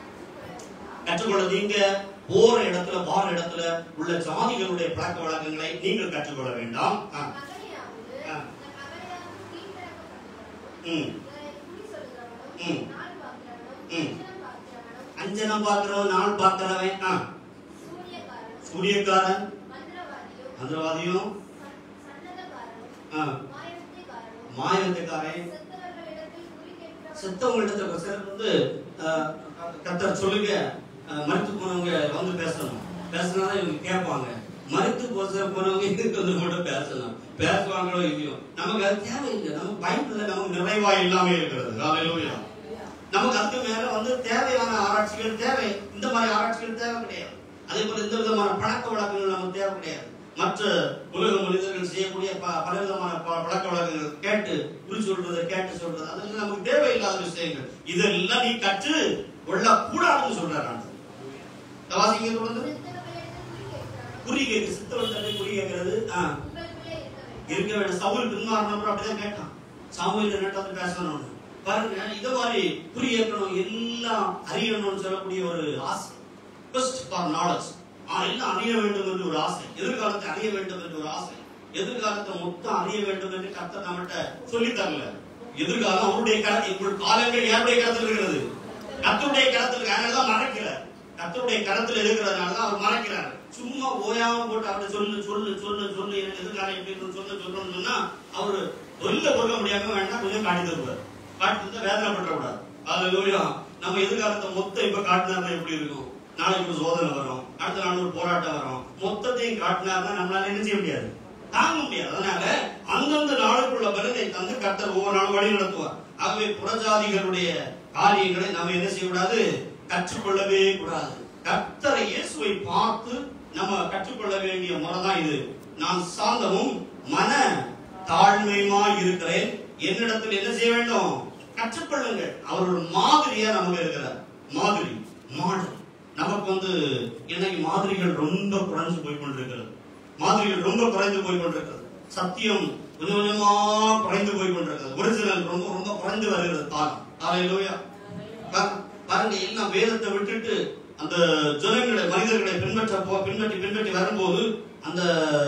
கற்றுக்கொள்ள நீங்க போற இடத்துல வார இடத்துல உள்ள ஜாதிகளுடைய பழக்க வழக்கங்களை நீங்கள் கற்றுக்கொள்ள வேண்டாம் ஆ. மகனையாவது, ஆ. இந்த மகனையாவது கீழ்ப்பழக்கப்படுத்துகிறவனும், ம். இவரை குறி சொல்லுகிறவனும், ம். நாள் பார்க்கிறவனும், ம். அஞ்சனம் பார்க்கிறவனும், அஞ்சனம் பார்க்கிறவன் நாள் பார்க்கிறவன் ஆ. சூரியகாரனும், சூரியக்காரன் மந்திரவாதியும், மந்திரவாதியும் சன்- சன்னதக்காரனும், ஆ, மாயத்திக்காரனும், மாயத்துக்காரன் செத்தவர்களிடத்தில் குறி கேட்கிறவனும், செத்தவங்கள்ட்ட சிலர் வந்து ஆ, கர்த்தர் சொல்லுங்க ஆ, மரித்து போனவங்க வந்து பேசணும் பேசினாதான் இவங்க கேட்பாங்க மரித்து போச போனவங்க இதுக்கு வந்து மட்டும் பேசணும் பேசுவாங்களோ இல்லையோ நமக்கு அது தேவையில்லை நம்ம பைபிள்ல நமக்கு நிறைவா இல்லாம இருக்கிறது ஹalleluya நமக்கு அதுக்கு மேல வந்து தேவையான ஆராய்ச்சிகள் தேவை இந்த மாதிரி ஆராய்ச்சிகள் தேவை கிடையாது அதே போல இந்த விதமான பழக்க வழக்கங்கள் நமக்கு தேவை கிடையாது மற்ற உலக மனிதர்கள் செய்யக்கூடிய ப- பல விதமான ப- பழக்க வழக்கங்கள் கேட்டு குறி சொல்றதை கேட்டு சொல்றது அதெல்லாம் நமக்கு தேவையில்லாத விஷயங்கள் இதெல்லாம் நீ கற்று கொள்ளக்கூடாதுன்னு சொல்றாரு ஆண்டவர். இந்த வாசிங்க தொடர்ந்து செத்தவர்களிடத்தில் குறி கேட்கிறவனும், குறி கேட்கு சித்தவன் தன்னை குறி கேட்கிறது ஆ, உங்களுக்குள்ளே இருக்க வேண்டும். இருக்க வேண்டிய சவுல் பின்மாறினவர் அப்படிதான் கேட்டான் சாமுவேல் என்னட்ட வந்து பேசணும்னு பாருங்க இது மாதிரி குறி ஏற்கணும் எல்லாம் அறியணும்னு சொல்லக்கூடிய ஒரு ஆசை பெஸ்ட் ஃபார் நாலேஜ் எல்லாம் அறிய வேண்டும் என்று ஒரு ஆசை எதிர்காலத்தை அறிய வேண்டும் என்று ஒரு ஆசை எதிர்காலத்தை மொத்தம் அறிய வேண்டும் என்று கர்த்தர் நம்மகிட்ட சொல்லி தரல எதிர்காலம் அவருடைய கரத்தில் உங்கள் காலங்கள் யாருடைய கரத்தில் இருக்கிறது கர்த்தருடைய கரத்தில் இருக்கு அதனால தான் மறைக்கிறார் கர்த்தருடைய கரத்தில் இருக்கிறதுனால தான் அவர் மறைக்கிறார் சும்மா ஓயாம போட்டு அவரை சொல்லு சொல்லு சொல்லு சொல்லு எனக்கு எதிர்காலம் எப்படி இருக்குன்னு சொல்லு சொல்லணும்னு சொன்னா அவரு சொல்ல கொடுக்க முடியாம வேண்டாம் கொஞ்சம் காட்டி தருவார் காட்டி தந்தா வேதனைப்பட்ட கூடாது அதுல நம்ம எதிர்காலத்தை மொத்தம் இப்ப காட்டினா எப்படி இருக்கும் நாளைக்கு ஒரு சோதனை வரும் அடுத்த நாள் ஒரு போராட்டம் வரும் மொத்தத்தையும் காட்டினாருன்னா நம்மளால என்ன செய்ய முடியாது தாங்க முடியாது அதனால அந்தந்த நாளுக்குள்ள பலனை தந்து கர்த்தர் ஒவ்வொரு நாளும் வழி நடத்துவார் ஆகவே புறஜாதிகளுடைய காரியங்களை நம்ம என்ன செய்யக்கூடாது கற்றுக்கொள்ளவே கூடாது கர்த்தரை இயேசுவை பார்த்து நம்ம கற்றுக்கொள்ள வேண்டிய முறைதான் இது நான் சாந்தமும் மன தாழ்மையுமா இருக்கிறேன் என்னிடத்தில் என்ன செய்ய வேண்டும் கற்றுக்கொள்ளுங்கள் அவர் ஒரு மாதிரியா நமக்கு இருக்கிறார் மாதிரி மாடல் நமக்கு வந்து இன்னைக்கு மாதிரிகள் ரொம்ப குறைஞ்சு போய் கொண்டிருக்கிறது மாதிரிகள் ரொம்ப குறைந்து போய் கொண்டிருக்கிறது சத்தியம் கொஞ்சம் கொஞ்சமா குறைந்து போய் கொண்டிருக்கிறது ஒரிஜினல் ரொம்ப ரொம்ப குறைந்து வருகிறது காலம் ஹalleluya பா- பாருங்க எல்லாம் வேதத்தை விட்டுட்டு அந்த ஜனங்களை மனிதர்களை பின்பற்ற போ பின்பற்றி பின்பற்றி வரும்போது அந்த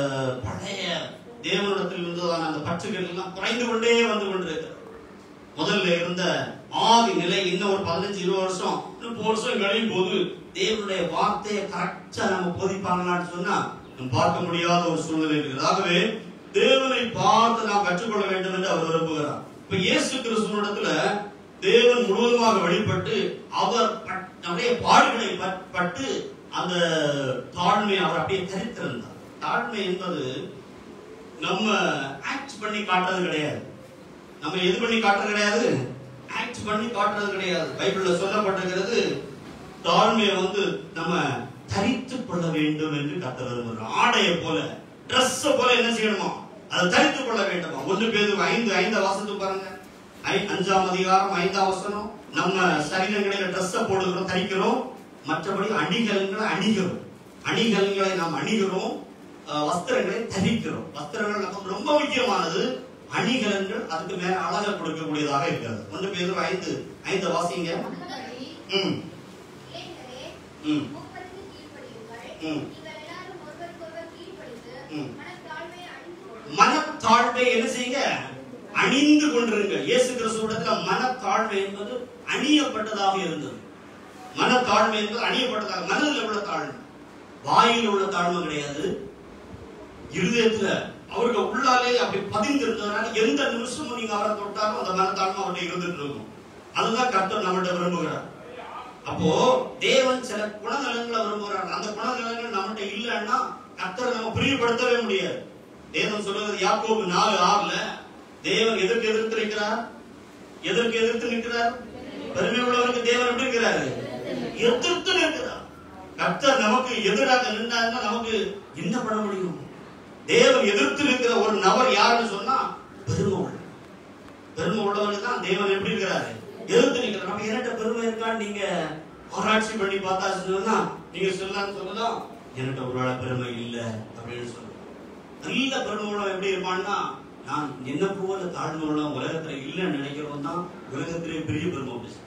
பழைய தேவனிடத்தில் இருந்ததான அந்த பற்றுகள் எல்லாம் குறைந்து கொண்டே வந்து கொண்டிருக்கிறது முதல்ல இருந்த ஆதி நிலை இன்னும் ஒரு பதினஞ்சு இருபது வருஷம் முப்பது வருஷம் கழியும் போது தேவனுடைய வார்த்தையை கரெக்டா நம்ம போதிப்பாங்களான்னு சொன்னா நம்ம பார்க்க முடியாத ஒரு சூழ்நிலை இருக்குது ஆகவே தேவனை பார்த்து நாம் கற்றுக்கொள்ள வேண்டும் என்று அவர் விரும்புகிறார் இப்ப இயேசு கிறிஸ்துவனிடத்துல தேவன் முழுவதுமாக வெளிப்பட்டு அவர் பட்ட நிறைய பாடுகளை பட்- பட்டு அந்த தாழ்மை அவர் அப்படியே தரித்திருந்தார் தாழ்மை என்பது நம்ம ஆக்ட் பண்ணி காட்டுறது கிடையாது நம்ம எது பண்ணி காட்டுறது கிடையாது ஆக்ட் பண்ணி காட்டுறது கிடையாது பைபிள்ல சொல்லப்பட்டிருக்கிறது தாழ்மையை வந்து நம்ம தரித்துக் கொள்ள வேண்டும் என்று கத்துறது ஆடையை போல Dress போல என்ன செய்யணுமா அதை தரித்துக் கொள்ள வேண்டுமா ஒன்று பேர் ஐந்து ஐந்து வாசத்து பாருங்க ஐ- அஞ்சாம் அதிகாரம் ஐந்தாம் வசனம் நம்ம சரீரங்களில ட்ரெஸ்ஸை போடுகிறோம் தரிக்கிறோம் மற்றபடி அணிகலன்களை அணிகிறோம் அணிகலன்களை நாம் அணிகிறோம் அஹ், வஸ்திரங்களை தரிக்கிறோம் வஸ்திரங்கள் நமக்கு ரொம்ப முக்கியமானது அணிகலன்கள் அதுக்கு மேல அழகை கொடுக்கக்கூடியதாக இருக்கிறது ஒன்று பேர் ஐந்து ஐந்து வாசிங்க மகன்களே, ம் இளைஞரே, ம் மூப்பருக்கு கீழ்ப்படியுங்கள். ம். நீங்கள் எல்லாரும் ஒருவருக்கொருவர் கீழ்ப்படிந்து, ம். மனத்தாழ்மையை அணிந்து கொள்ளுங்கள். மனத்தாழ்மை என்ன செய்யுங்க அணிந்து கொண்டிருங்க இயேசு கிறிஸ்துவிடத்துல மனத்தாழ்மை என்பது அணியப்பட்டதாக இருந்தது மனத்தாழ்மை என்பது அணியப்பட்டதாக மனதில் உள்ள தாழ்மை வாயில் உள்ள தாழ்மை கிடையாது இருதயத்துல அவருக்கு உள்ளாலே அப்படி பதிந்து இருந்ததுனால எந்த நிமிஷமும் நீங்க அவரை தொட்டாலும் அந்த மனத்தாழ்மை அவர்கிட்ட இருந்துட்டு இருக்கும் அதுதான் கர்த்தர் நம்மகிட்ட விரும்புகிறார் அப்போ தேவன் சில குணநலங்களை விரும்புகிறார் அந்த குணநலங்கள் நம்மகிட்ட இல்லைன்னா கர்த்தரை நம்ம பிரியப்படுத்தவே முடியாது தேவன் சொல்லுவது யாக்கோபு நாலு ஆறுல தேவன் எதற்கு எதிர்த்து இருக்கிறார் எதற்கு எதிர்த்து நிற்கிறார் பெருமை உள்ளவருக்கு தேவன் எப்படி இருக்கிறாரு எதிர்த்து நிற்கிறார் கர்த்தர் நமக்கு எதிராக நின்றாருன்னா நமக்கு என்ன பண்ண முடியும் தேவன் எதிர்த்து நிற்கிற ஒரு நபர் யாருன்னு சொன்னா பெருமை உள்ள பெருமை உள்ளவனுக்கு தான் தேவன் எப்படி இருக்கிறாரு எதிர்த்து நிற்கிறார் நம்ம என்கிட்ட பெருமை இருக்கான்னு நீங்க ஆராய்ச்சி பண்ணி பார்த்தா சொன்னா நீங்க சொல்லலாம்னு சொல்லலாம் என்கிட்ட ஒரு வேளை பெருமை இல்ல அப்படின்னு சொல்லலாம் நல்ல பெருமை உள்ளவன் எப்படி இருப்பான்னா நான் என்ன போல தாழ்மை உள்ளவன் உலகத்துல இல்லைன்னு நினைக்கிறவன் தான் உலகத்திலே பெரிய பெருமை பேசுவான்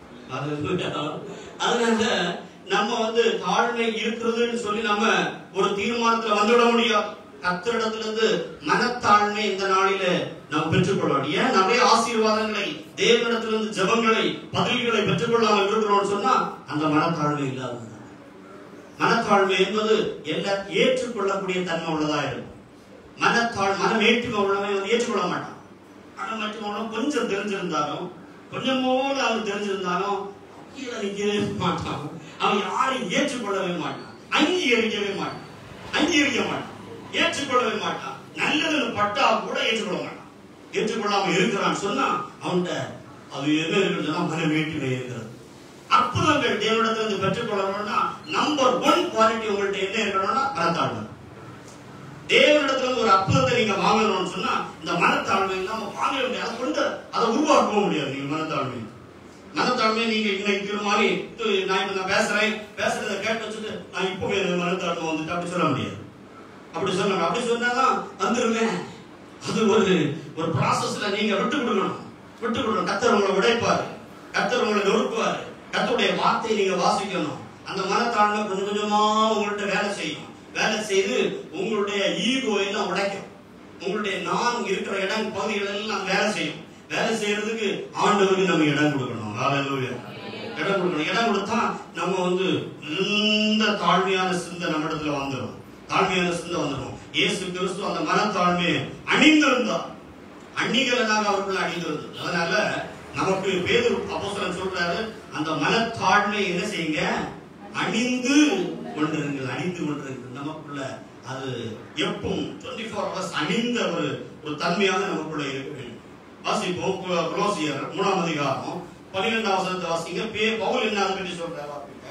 அது அதனால நம்ம வந்து தாழ்மை இருக்கிறதுன்னு சொல்லி நம்ம ஒரு தீர்மானத்துல வந்துவிட முடியாது கத்தரிடத்துல இருந்து மனத்தாழ்மை இந்த நாளில நாம் பெற்றுக்கொள்ளணும் ஏன் நிறைய ஆசீர்வாதங்களை தேவனிடத்திலிருந்து ஜெபங்களை பதில்களை பெற்றுக்கொள்ளாமல் இருக்கிறோம்னு சொன்னா அந்த மனத்தாழ்மை இல்லாதது மனத்தாழ்மை என்பது எல்லா ஏற்றுக்கொள்ளக்கூடிய தன்மை உள்ளதா இருக்கும் மனத்தாழ் மனம் ஏற்றுக்க உள்ளவன் வந்து ஏற்றுக்கொள்ள மாட்டான் மனம் மட்டும் கொஞ்சம் தெரிஞ்சிருந்தாலும் கொஞ்சம் போல அவன் தெரிஞ்சிருந்தாலும் கீழே நிற்கவே மாட்டான் அவன் யாரையும் ஏற்றுக்கொள்ளவே மாட்டான் அங்கீகரிக்கவே மாட்டான் அங்கீகரிக்க மாட்டான் ஏற்றுக்கொள்ளவே மாட்டான் நல்லதுன்னு பட்டா கூட ஏற்றுக்கொள்ள மாட்டான் ஏற்றுக்கொள்ளாம இருக்கிறான்னு சொன்னா அவன்கிட்ட அது என்ன இருக்குன்னு சொன்னா மன வேற்றுமை இருக்கிறது அற்புதங்கள் தேவனிடத்திலிருந்து பெற்றுக்கொள்ளணும்னா நம்பர் ஒன் குவாலிட்டி உங்கள்ட்ட என்ன இருக்கணும்னா மனத்தாழ்மை தேவனிடத்துல ஒரு அற்புதத்தை நீங்க வாங்கணும்னு சொன்னா இந்த மனத்தாழ்மை இல்லாம வாங்க முடியாது அதை கொண்டு அதை உருவாக்கவும் முடியாது நீங்க மனத்தாழ்மை மனத்தாழ்மை நீங்க இன்னைக்கு இருக்கிற மாதிரி இது நான் இப்ப நான் பேசுறேன் பேசுறதை கேட்டு வச்சுட்டு நான் இப்போ எனக்கு மனத்தாழ்மை வந்துட்டு அப்படி சொல்ல முடியாது அப்படி சொல்லுங்க அப்படி சொன்னாதான் வந்துருமே அது ஒரு ஒரு ப்ராசஸ்ல நீங்க விட்டு கொடுக்கணும் விட்டு கொடுக்கணும் கத்தர் உங்களை உடைப்பாரு கத்தர் உங்களை நொறுக்குவாரு கத்தருடைய வார்த்தையை நீங்க வாசிக்கணும் அந்த மனத்தாழ்மை கொஞ்சம் கொஞ்சமா உங்கள்ட்ட வேலை செய்யும் வேலை செய்து உங்களுடைய ஈகோ எல்லாம் உடைக்கும் உங்களுடைய நான் இருக்கிற இடம் பகுதிகள் எல்லாம் வேலை செய்யும் வேலை செய்யறதுக்கு ஆண்டவருக்கு நம்ம இடம் கொடுக்கணும் ஹalleluya இடம் கொடுக்கணும் இடம் கொடுத்தா நம்ம வந்து இந்த தாழ்மையான சிந்தை நம்ம இடத்துல வந்துடும் தாழ்மையான சிந்தை வந்துடும் இயேசு கிறிஸ்து அந்த மனத்தாழ்மையை அணிந்திருந்தார் அணிகலனாக அவர்கள் அணிந்திருந்தது அதனால நமக்கு பேதுரு அப்போஸ்தலன் சொல்றாரு அந்த மனத்தாழ்மை என்ன செய்யுங்க அணிந்து கொண்டிருங்கள் அணிந்து கொண்டிருங்கள் நமக்குள்ள அது எப்பவும் டுவெண்ட்டி ஃபோர் ஹவர்ஸ் அணிந்த ஒரு ஒரு தன்மையாக நமக்குள்ள இருக்க வேண்டும் வாசிப்போம் கொ- கொலோசியர் மூணாம் அதிகாரம் பன்னிரெண்டாம் வசனத்தை வாசிங்க பே பவுல் என்ன அதை பற்றி சொல்றாரு அப்படிங்க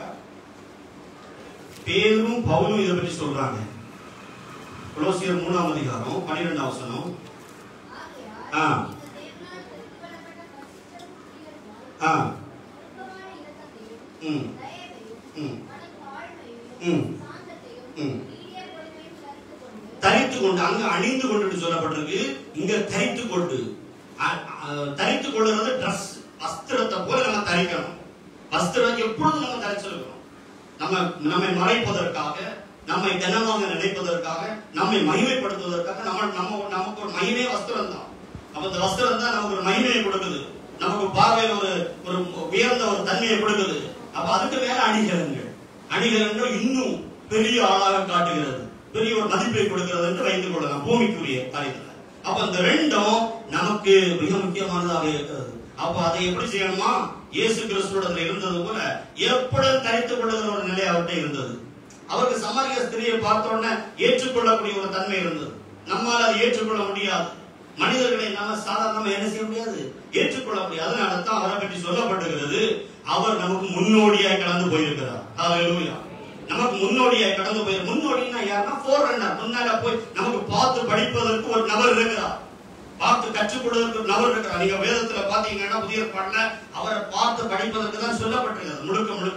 பேரும் பவுலும் இதை பற்றி சொல்றாங்க கொலோசியர் மூணாம் அதிகாரம் பன்னிரெண்டாம் வசனம் ஆகையால் ஆ. இந்த தேவனால் தெரிந்துகொள்ளப்பட்ட பரிசுத்த புத்திரனால் ஆ உருக்கமான இரக்கத்தையும், ம் தயவையும், ம் மனத்தாழ்மையையும், ம். சாந்தத்தையும், ம். நீடிய பொறுமையும் தரித்துக் கொண்டு, தரித்து கொண்டு அங்க அணிந்து கொண்டு சொல்லப்பட்டிருக்கு இங்க தரித்து கொண்டு அ- அ- தரித்து கொள்ளுறது ட்ரெஸ் வஸ்திரத்தை போல நம்ம தரிக்கணும் வஸ்திரம் எப்பொழுதும் நம்ம தரிச்சிருக்கணும் நம்ம நம்மை மறைப்பதற்காக நம்மை கனமாக நினைப்பதற்காக நம்மை மகிமைப்படுத்துவதற்காக நம்ம நம்ம நமக்கு ஒரு மகிமே வஸ்திரம் தான் அப்ப இந்த வஸ்திரம் தான் நமக்கு ஒரு மகிமையை கொடுக்குது நமக்கு பார்வையில் ஒரு ஒரு உயர்ந்த ஒரு தன்மையை கொடுக்குது அப்ப அதுக்கு மேல அணிகலன்கள் அணிகலன்கள் இன்னும் பெரிய ஆளாக காட்டுகிறது பெரிய ஒரு மதிப்பை கொடுக்கிறது என்று வைத்துக் கொள்ளலாம் பூமிக்குரிய காரியத்துல அப்ப இந்த ரெண்டும் நமக்கு மிக முக்கியமானதாக இருக்கிறது அப்ப அதை எப்படி செய்யணுமா இயேசு கிறிஸ்துவிடத்தில் இருந்தது போல எப்பொழுதும் தரித்துக் கொள்ளுகிற ஒரு நிலை அவர்கிட்ட இருந்தது அவருக்கு சமாரிய ஸ்திரியை பார்த்த உடனே ஏற்றுக்கொள்ளக்கூடிய ஒரு தன்மை இருந்தது நம்மால் அதை ஏற்றுக்கொள்ள முடியாது மனிதர்களை நாம சாதாரணமா என்ன செய்ய முடியாது ஏற்றுக்கொள்ள முடியாது அதனால தான் அவரை பற்றி சொல்லப்பட்டிருக்கிறது அவர் நமக்கு முன்னோடியாய் கடந்து போயிருக்கிறார் ஹalleluya நமக்கு முன்னோடியாய் கடந்து போய் முன்னோடினா யாருன்னா ஃபோர் ரன்னர் முன்னால போய் நமக்கு பார்த்து படிப்பதற்கு ஒரு நபர் இருக்கிறார் பார்த்து கற்றுக்கொள்வதற்கு ஒரு நபர் இருக்கிறார் நீங்க வேதத்துல பாத்தீங்கன்னா புதிய பாடல அவரை பார்த்து படிப்பதற்கு தான் சொல்லப்பட்டிருக்கிறது முழுக்க முழுக்க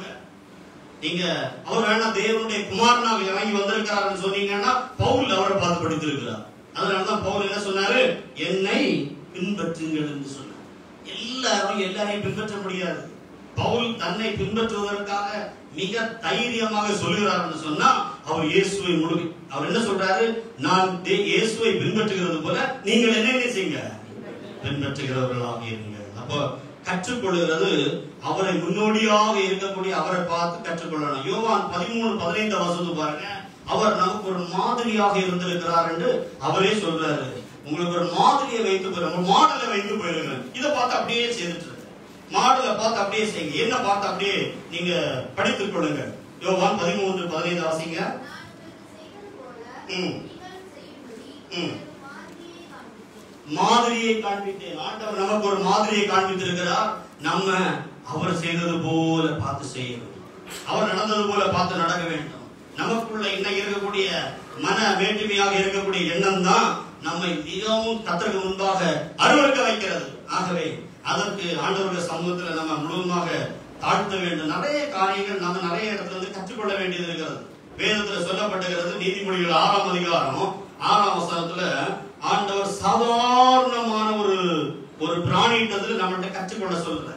நீங்க அவர் வேணா தேவனுடைய குமாரனா இறங்கி வந்திருக்கிறாருன்னு சொன்னீங்கன்னா பவுல் அவரை பார்த்து படித்திருக்கிறார் அதனாலதான் பவுல் என்ன சொன்னாரு என்னை பின்பற்றுங்கள் என்று சொன்னார் எல்லாரும் எல்லாரையும் பின்பற்ற முடியாது பவுல் தன்னை பின்பற்றுவதற்காக மிக தைரியமாக சொல்லுகிறார் என்று சொன்னா அவர் இயேசுவை முழு அவர் என்ன சொல்றாரு நான் தே- இயேசுவை பின்பற்றுகிறது போல நீங்கள் என்ன என்ன செய்யுங்க பின்பற்றுகிறவர்களாக இருங்கள் அப்போ கற்றுக்கொள்கிறது அவரை முன்னோடியாக இருக்கக்கூடிய அவரை பார்த்து கற்றுக்கொள்ளணும் யோவான் பதிமூணு பதினைந்து வசந்து பாருங்க அவர் நமக்கு ஒரு மாதிரியாக இருந்திருக்கிறார் என்று அவரே சொல்றாரு உங்களுக்கு ஒரு மாதிரியை வைத்து போயிருங்க ஒரு மாடலை வைத்து போயிருங்க இதை பார்த்து அப்படியே செய்துட்டு இருங்க. மாடலை பார்த்து அப்படியே செய்யுங்க என்ன பார்த்து அப்படியே நீங்க படித்துக் கொள்ளுங்க யோவான் பதிமூன்று பதினைந்து வாசிங்க நான் உங்களுக்கு செய்தது போல ம். நீங்களும் செய்யும்படி ம். எனக்கு மாதிரியை காண்பித்தேன். மாதிரியை காண்பித்தேன் ஆண்டவர் நமக்கு ஒரு மாதிரியை காண்பித்திருக்கிறார் நம்ம அவர் செய்தது போல பார்த்து செய்யணும் அவர் நடந்தது போல பார்த்து நடக்க வேண்டும் நமக்குள்ள இன்னைக்கு இருக்கக்கூடிய மன வேற்றுமையாக இருக்கக்கூடிய எண்ணம் தான் நம்மை மிகவும் கத்தருக்கு முன்பாக அருவருக்க வைக்கிறது ஆகவே அதற்கு ஆண்டவருடைய சமூகத்துல நம்ம முழுவதுமாக தாழ்த்த வேண்டும் நிறைய காரியங்கள் நம்ம நிறைய இடத்துல இருந்து கற்றுக்கொள்ள வேண்டியது இருக்கிறது வேதத்துல சொல்லப்பட்டிருக்கிறது நீதிமொழிகள் ஆறாம் அதிகாரம் ஆறாம் வசனத்துல ஆண்டவர் சாதாரணமான ஒரு ஒரு பிராணின்றதுல நம்மகிட்ட கற்றுக்கொள்ள சொல்றார்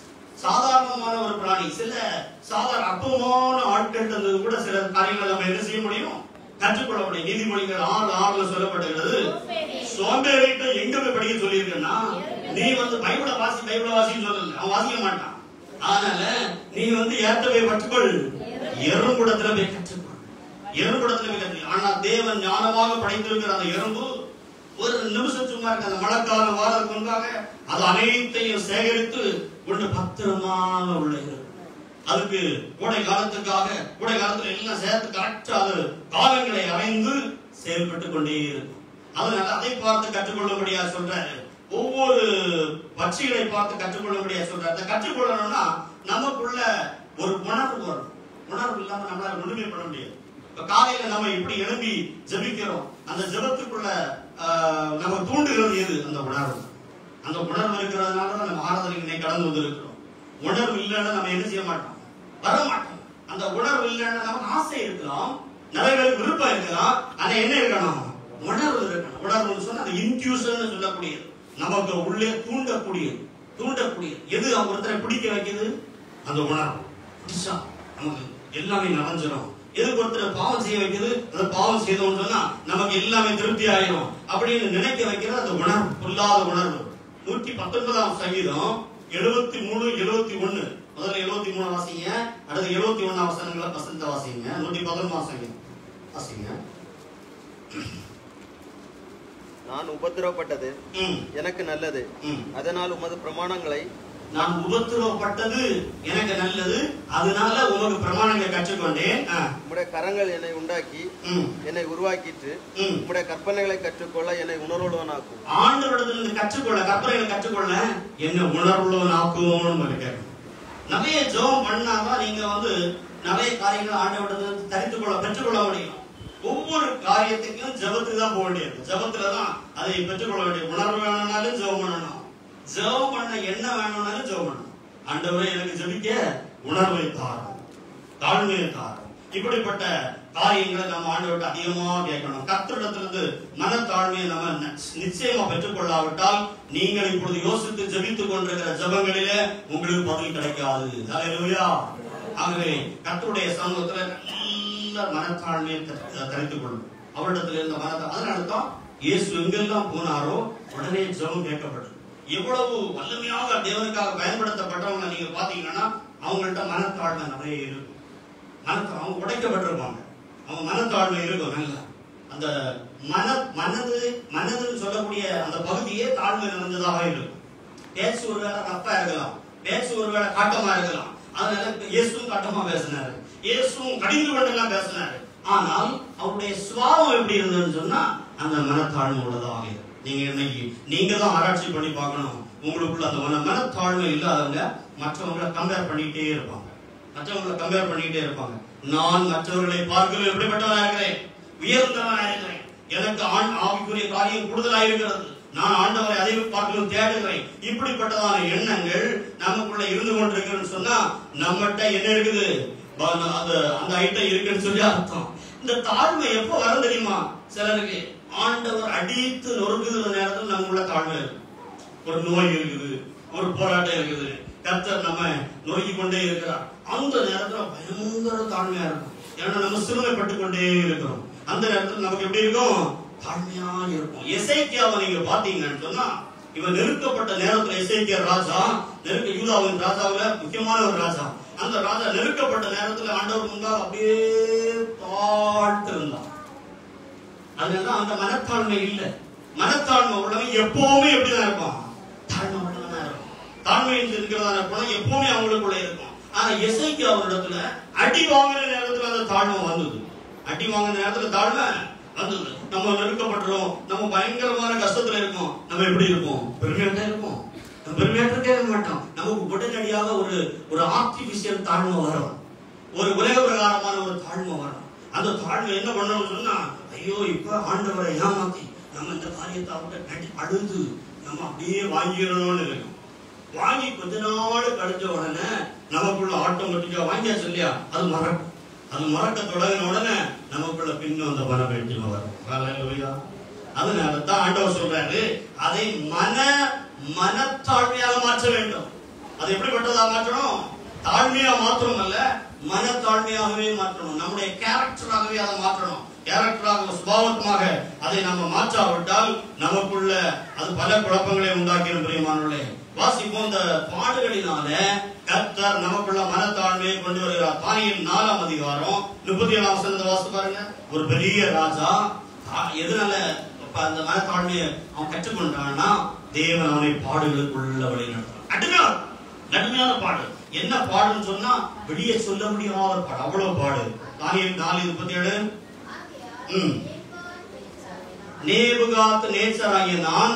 சாதாரணமான ஒரு பிராணி சில சாதாரண அற்பமான ஆட்கள் இருந்தது கூட சில காரியங்களை நம்ம என்ன செய்ய முடியும் கற்றுக்கொள்ள முடியும் நீதிமொழிகள் ஆறு ஆறுல சொல்லப்பட்டிருக்கிறது சோம்பேறிட்ட எங்க போய் படிக்க சொல்லியிருக்கேன்னா நீ வந்து பைபிள வாசி பைபிள வாசின்னு சொல்லல அவன் வாசிக்க மாட்டான் அதனால நீ வந்து ஏத்த போய் கற்றுக்கொள் எறும்புடத்துல போய் கற்றுக்கொள் எறும்புடத்துல போய் கற்றுக்கொள் ஆனா தேவன் ஞானமாக படைத்திருக்கிற அந்த எறும்பு ஒரு நிமிஷம் சும்மா இருக்கு அந்த மழைக்காலம் வாரதுக்கு முன்பாக அது அனைத்தையும் சேகரித்து கொண்டு பத்திரமாக உள்ள இருக்கும் அதுக்கு கோடை காலத்துக்காக கோடை காலத்துல எல்லாம் சேர்த்து கரெக்டா அது காலங்களை அமைந்து செயல்பட்டு கொண்டே இருக்கும் அதனால அதை பார்த்து கற்றுக்கொள்ளும்படியா சொல்றாரு ஒவ்வொரு பட்சிகளை பார்த்து கற்றுக்கொள்ளும்படியா சொல்றாரு அதை கற்றுக்கொள்ளணும்னா நமக்குள்ள ஒரு உணர்வு வரும் உணர்வு இல்லாம நம்மளால ஒண்ணுமே பண்ண முடியாது இப்ப காலையில நம்ம இப்படி எழும்பி ஜெபிக்கிறோம் அந்த ஜெபத்துக்குள்ள ஆஹ், நம்ம தூண்டுகிறது எது அந்த உணர்வு அந்த உணர்வு இருக்கிறதுனால தான் நம்ம ஆராதனைக்கு இன்னைக்கு கடந்து வந்திருக்கிறோம் உணர்வு இல்லைன்னா நம்ம என்ன செய்ய மாட்டோம் வர மாட்டோம் அந்த உணர்வு இல்லைன்னா நமக்கு ஆசை இருக்கலாம் நிறைய பேருக்கு விருப்பம் இருக்கலாம் ஆனா என்ன இருக்கணும் உணர்வு இருக்கணும் உணர்வுன்னு சொன்னா அந்த இன்ட்யூஷன் சொல்லக்கூடியது நமக்கு உள்ளே தூண்டக்கூடியது தூண்டக்கூடியது எது அவங்க ஒருத்தரை பிடிக்க வைக்குது அந்த உணர்வு பிடிச்சா நமக்கு எல்லாமே நிறைஞ்சிரும் எதுக்கு ஒருத்தர் பாவம் செய்ய வைக்குது அந்த பாவம் செய்தோம்னு சொன்னா நமக்கு எல்லாமே திருப்தி ஆயிரும் அப்படின்னு நினைக்க வைக்கிறது அந்த உணர்வு பொல்லாத உணர்வு நூற்றி பத்தொன்பதாம் சங்கீதம் எழுபத்தி மூணு எழுபத்தி ஒண்ணு முதல்ல எழுபத்தி மூணு வாசிங்க அடுத்து எழுபத்தி ஒண்ணாம் வசனங்களை வசந்த வாசிங்க நூற்றி பத்தொன்பதாம் சங்கீதம் வாசிங்க நான் உபத்திரவப்பட்டது ம், எனக்கு நல்லது ம். அதனால் உமது பிரமாணங்களை நான் உபத்திரவப்பட்டது எனக்கு நல்லது அதனால உமக்கு பிரமாணங்களை கற்றுக்கொண்டேன் ஆ, உம்முடைய கரங்கள் என்னை உண்டாக்கி ம், என்னை உருவாக்கிற்று ம். உம்முடைய கற்பனைகளை கற்றுக்கொள்ள என்னை உணர்வுள்ளவனாக்கும் ஆண்டவரிடத்திலிருந்து கற்றுக்கொள்ள கற்பனைகளை கற்றுக்கொள்ள என்ன உணர்வுள்ளவன் ஆக்குவோம்னு கேட்கணும் நிறைய ஜெபம் பண்ணாதான் நீங்க வந்து நிறைய காரியங்கள் ஆண்டவரிடத்திலிருந்து தரித்துக் கொள்ள பெற்றுக்கொள்ள முடியும் ஒவ்வொரு காரியத்துக்கும் ஜெபத்துக்கு தான் போக வேண்டியது ஜெபத்துல தான் அதை பெற்றுக்கொள்ள வேண்டிய உணர்வு வேணும்னாலும் ஜெபம் பண்ணணும் ஜெபம் பண்ண என்ன வேணும்னாலும் ஜெபம் பண்ணணும் ஆண்டவரே எனக்கு ஜெபிக்க உணர்வை தாரும் தாழ்மையை தாரும் இப்படிப்பட்ட காரியங்களை நம்ம ஆண்டவர்கிட்ட அதிகமா கேட்கணும் கர்த்தரிடத்திலிருந்து மனத்தாழ்மையை நம்ம ந- நிச்சயமா பெற்றுக்கொள்ளாவிட்டால் நீங்கள் இப்பொழுது யோசித்து ஜெபித்துக் கொண்டிருக்கிற ஜெபங்களிலே உங்களுக்கு பதில் கிடைக்காது ஹalleluya ஆகவே கர்த்தருடைய சமூகத்துல நல்ல மனத்தாழ்மையை த- தரித்துக் கொள்ளும் அவரிடத்துல இருந்த மனத்தை அதனால தான் இயேசு எங்கெல்லாம் போனாரோ உடனே ஜெபம் கேட்கப்பட்டது எவ்வளவு வல்லமையாக தேவனுக்காக பயன்படுத்தப்பட்டவங்க நீங்க பாத்தீங்கன்னா அவங்கள்ட்ட மனத்தாழ்மை நிறைய இருக்கும் மனத்தை அவங்க உடைக்கப்பட்டிருப்பாங்க அவங்க மனத்தாழ்மை இருக்கும் நல்லா அந்த மன மனது மனதுன்னு சொல்லக்கூடிய அந்த பகுதியே தாழ்மை நிறைந்ததாக இருக்கும் பேச்சு ஒரு வேலை தப்பா இருக்கலாம் பேச ஒருவேளை காட்டமா இருக்கலாம் அதனால இயேசுவும் காட்டமா பேசினாரு இயேசுவும் கடிந்து கொண்டெல்லாம் பேசினாரு ஆனால் அவருடைய சுபாவம் எப்படி இருந்ததுன்னு சொன்னா அந்த மனத்தாழ்மை உள்ளதாக இருக்கு. நீங்க இன்னைக்கு நீங்க தான் ஆராய்ச்சி பண்ணி பார்க்கணும் உங்களுக்குள்ள அந்த மன மனத்தாழ்மை இல்லாதவங்க மற்றவங்களை கம்பேர் பண்ணிக்கிட்டே இருப்பாங்க மற்றவங்களை கம்பேர் பண்ணிக்கிட்டே இருப்பாங்க நான் மற்றவர்களை பார்க்கவே எப்படிப்பட்டவனா இருக்கிறேன் உயர்ந்தவனா இருக்கிறேன் எனக்கு ஆண் ஆவிக்குரிய காரியம் கூடுதலா இருக்கிறது நான் ஆண்டவரை அதை பார்க்கணும் தேடுகிறேன் இப்படிப்பட்டதான எண்ணங்கள் நமக்குள்ள இருந்து கொண்டிருக்குன்னு சொன்னா நம்மகிட்ட என்ன இருக்குது ப- அந்த அந்த ஐட்டம் இருக்குன்னு சொல்லி அர்த்தம் இந்த தாழ்மை எப்போ வரும் தெரியுமா சிலருக்கு ஆண்டவர் அடித்து நொறுக்குகிற நேரத்தில் நமக்குள்ள தாழ்மை இருக்கும் ஒரு நோய் இருக்குது ஒரு போராட்டம் இருக்குது கர்த்தர் நம்ம நோக்கி கொண்டே இருக்கிறார் அந்த நேரத்துல பயங்கர தாழ்மையா இருக்கும் ஏன்னா நம்ம சிறுமைப்பட்டு கொண்டே இருக்கிறோம் அந்த நேரத்துல நமக்கு எப்படி இருக்கும் தாழ்மையா இருக்கும் எசைக்கியாவை நீங்க பாத்தீங்கன்னு சொன்னா இவன் நெருக்கப்பட்ட நேரத்துல எசைக்கியா ராஜா நெருக்க யூதாவின் ராஜாவுல முக்கியமான ஒரு ராஜா அந்த ராஜா நெருக்கப்பட்ட நேரத்துல ஆண்டவர் முன்பாக அப்படியே தாழ்த்து இருந்தான் அதனால அந்த மனத்தாழ்மை இல்ல மனத்தாழ்மை உள்ளவன் எப்பவுமே எப்படிதான் இருப்பான் தாழ்மை உள்ளவனா இருக்கும் தாழ்மையில் இருக்கிறதான குணம் எப்பவுமே அவங்களுக்குள்ள இருக்கும் ஆனா எசைக்கு அவரிடத்துல அடி வாங்குற நேரத்துல அந்த தாழ்மை வந்தது அடி வாங்குற நேரத்துல தாழ்மை வந்தது நம்ம நெருக்கப்பட்டுறோம் நம்ம பயங்கரமான கஷ்டத்துல இருக்கோம் நம்ம எப்படி இருப்போம் பெருமையாட்டா இருப்போம் நம்ம பெருமையாட்ட இருக்க மாட்டோம் நமக்கு உடனடியாக ஒரு ஒரு ஆர்டிபிஷியல் தாழ்மை வரும் ஒரு உலக பிரகாரமான ஒரு தாழ்மை வரும் அந்த தாழ்மை என்ன பண்ணணும்னு சொன்னா ஐயோ இப்ப ஆண்டவரை ஏமாத்தி நம்ம இந்த காரியத்தை அவர்கிட்ட நடி அழுது நம்ம அப்படியே வாங்கிடணும்னு இருக்கும் வாங்கி கொஞ்ச நாள் கழிஞ்ச உடனே நமக்குள்ள ஆட்டோமேட்டிக்கா வாங்கியாச்சு இல்லையா அது மறக்கும் அது மறக்க தொடங்கின உடனே நமக்குள்ள பின்னும் அந்த மன வேண்டிமை வரும் ஹalleluya. அதனால தான் ஆண்டவர் சொல்றாரு அதை மன மனத்தாழ்மையாக மாற்ற வேண்டும் அது எப்படிப்பட்டதா மாற்றணும் தாழ்மையா மாத்திரம் அல்ல மனத்தாழ்மையாகவே மாற்றணும் நம்முடைய கேரக்டராகவே அதை மாற்றணும் கேரக்டராக சுபாவத்தமாக அதை நம்ம மாற்றாவிட்டால் நமக்குள்ள அது பல குழப்பங்களை உண்டாக்கிடும் பிரியமானவர்களே வாசிப்போம் இந்த பாடுகளினால கர்த்தர் நமக்குள்ள மனத்தாழ்மையை கொண்டு வருகிறார் தானியல் நாலாம் அதிகாரம் முப்பத்தி ஏழாம் வசனத்தை வாசித்து பாருங்க ஒரு பெரிய ராஜா ஆ, எதனால அப்ப அந்த மனத்தாழ்மையை அவன் கற்றுக்கொண்டான்னா தேவன் அவனை பாடுகளுக்குள்ள வழி நடத்துறான் கடுமையான கடுமையான பாடு என்ன பாடுன்னு சொன்னா வெளியே சொல்ல முடியாத பாடு அவ்வளவு பாடு தானியல் நாலு முப்பத்தி ஏழு ம். நேபுகாத் நேச்சராகிய நான்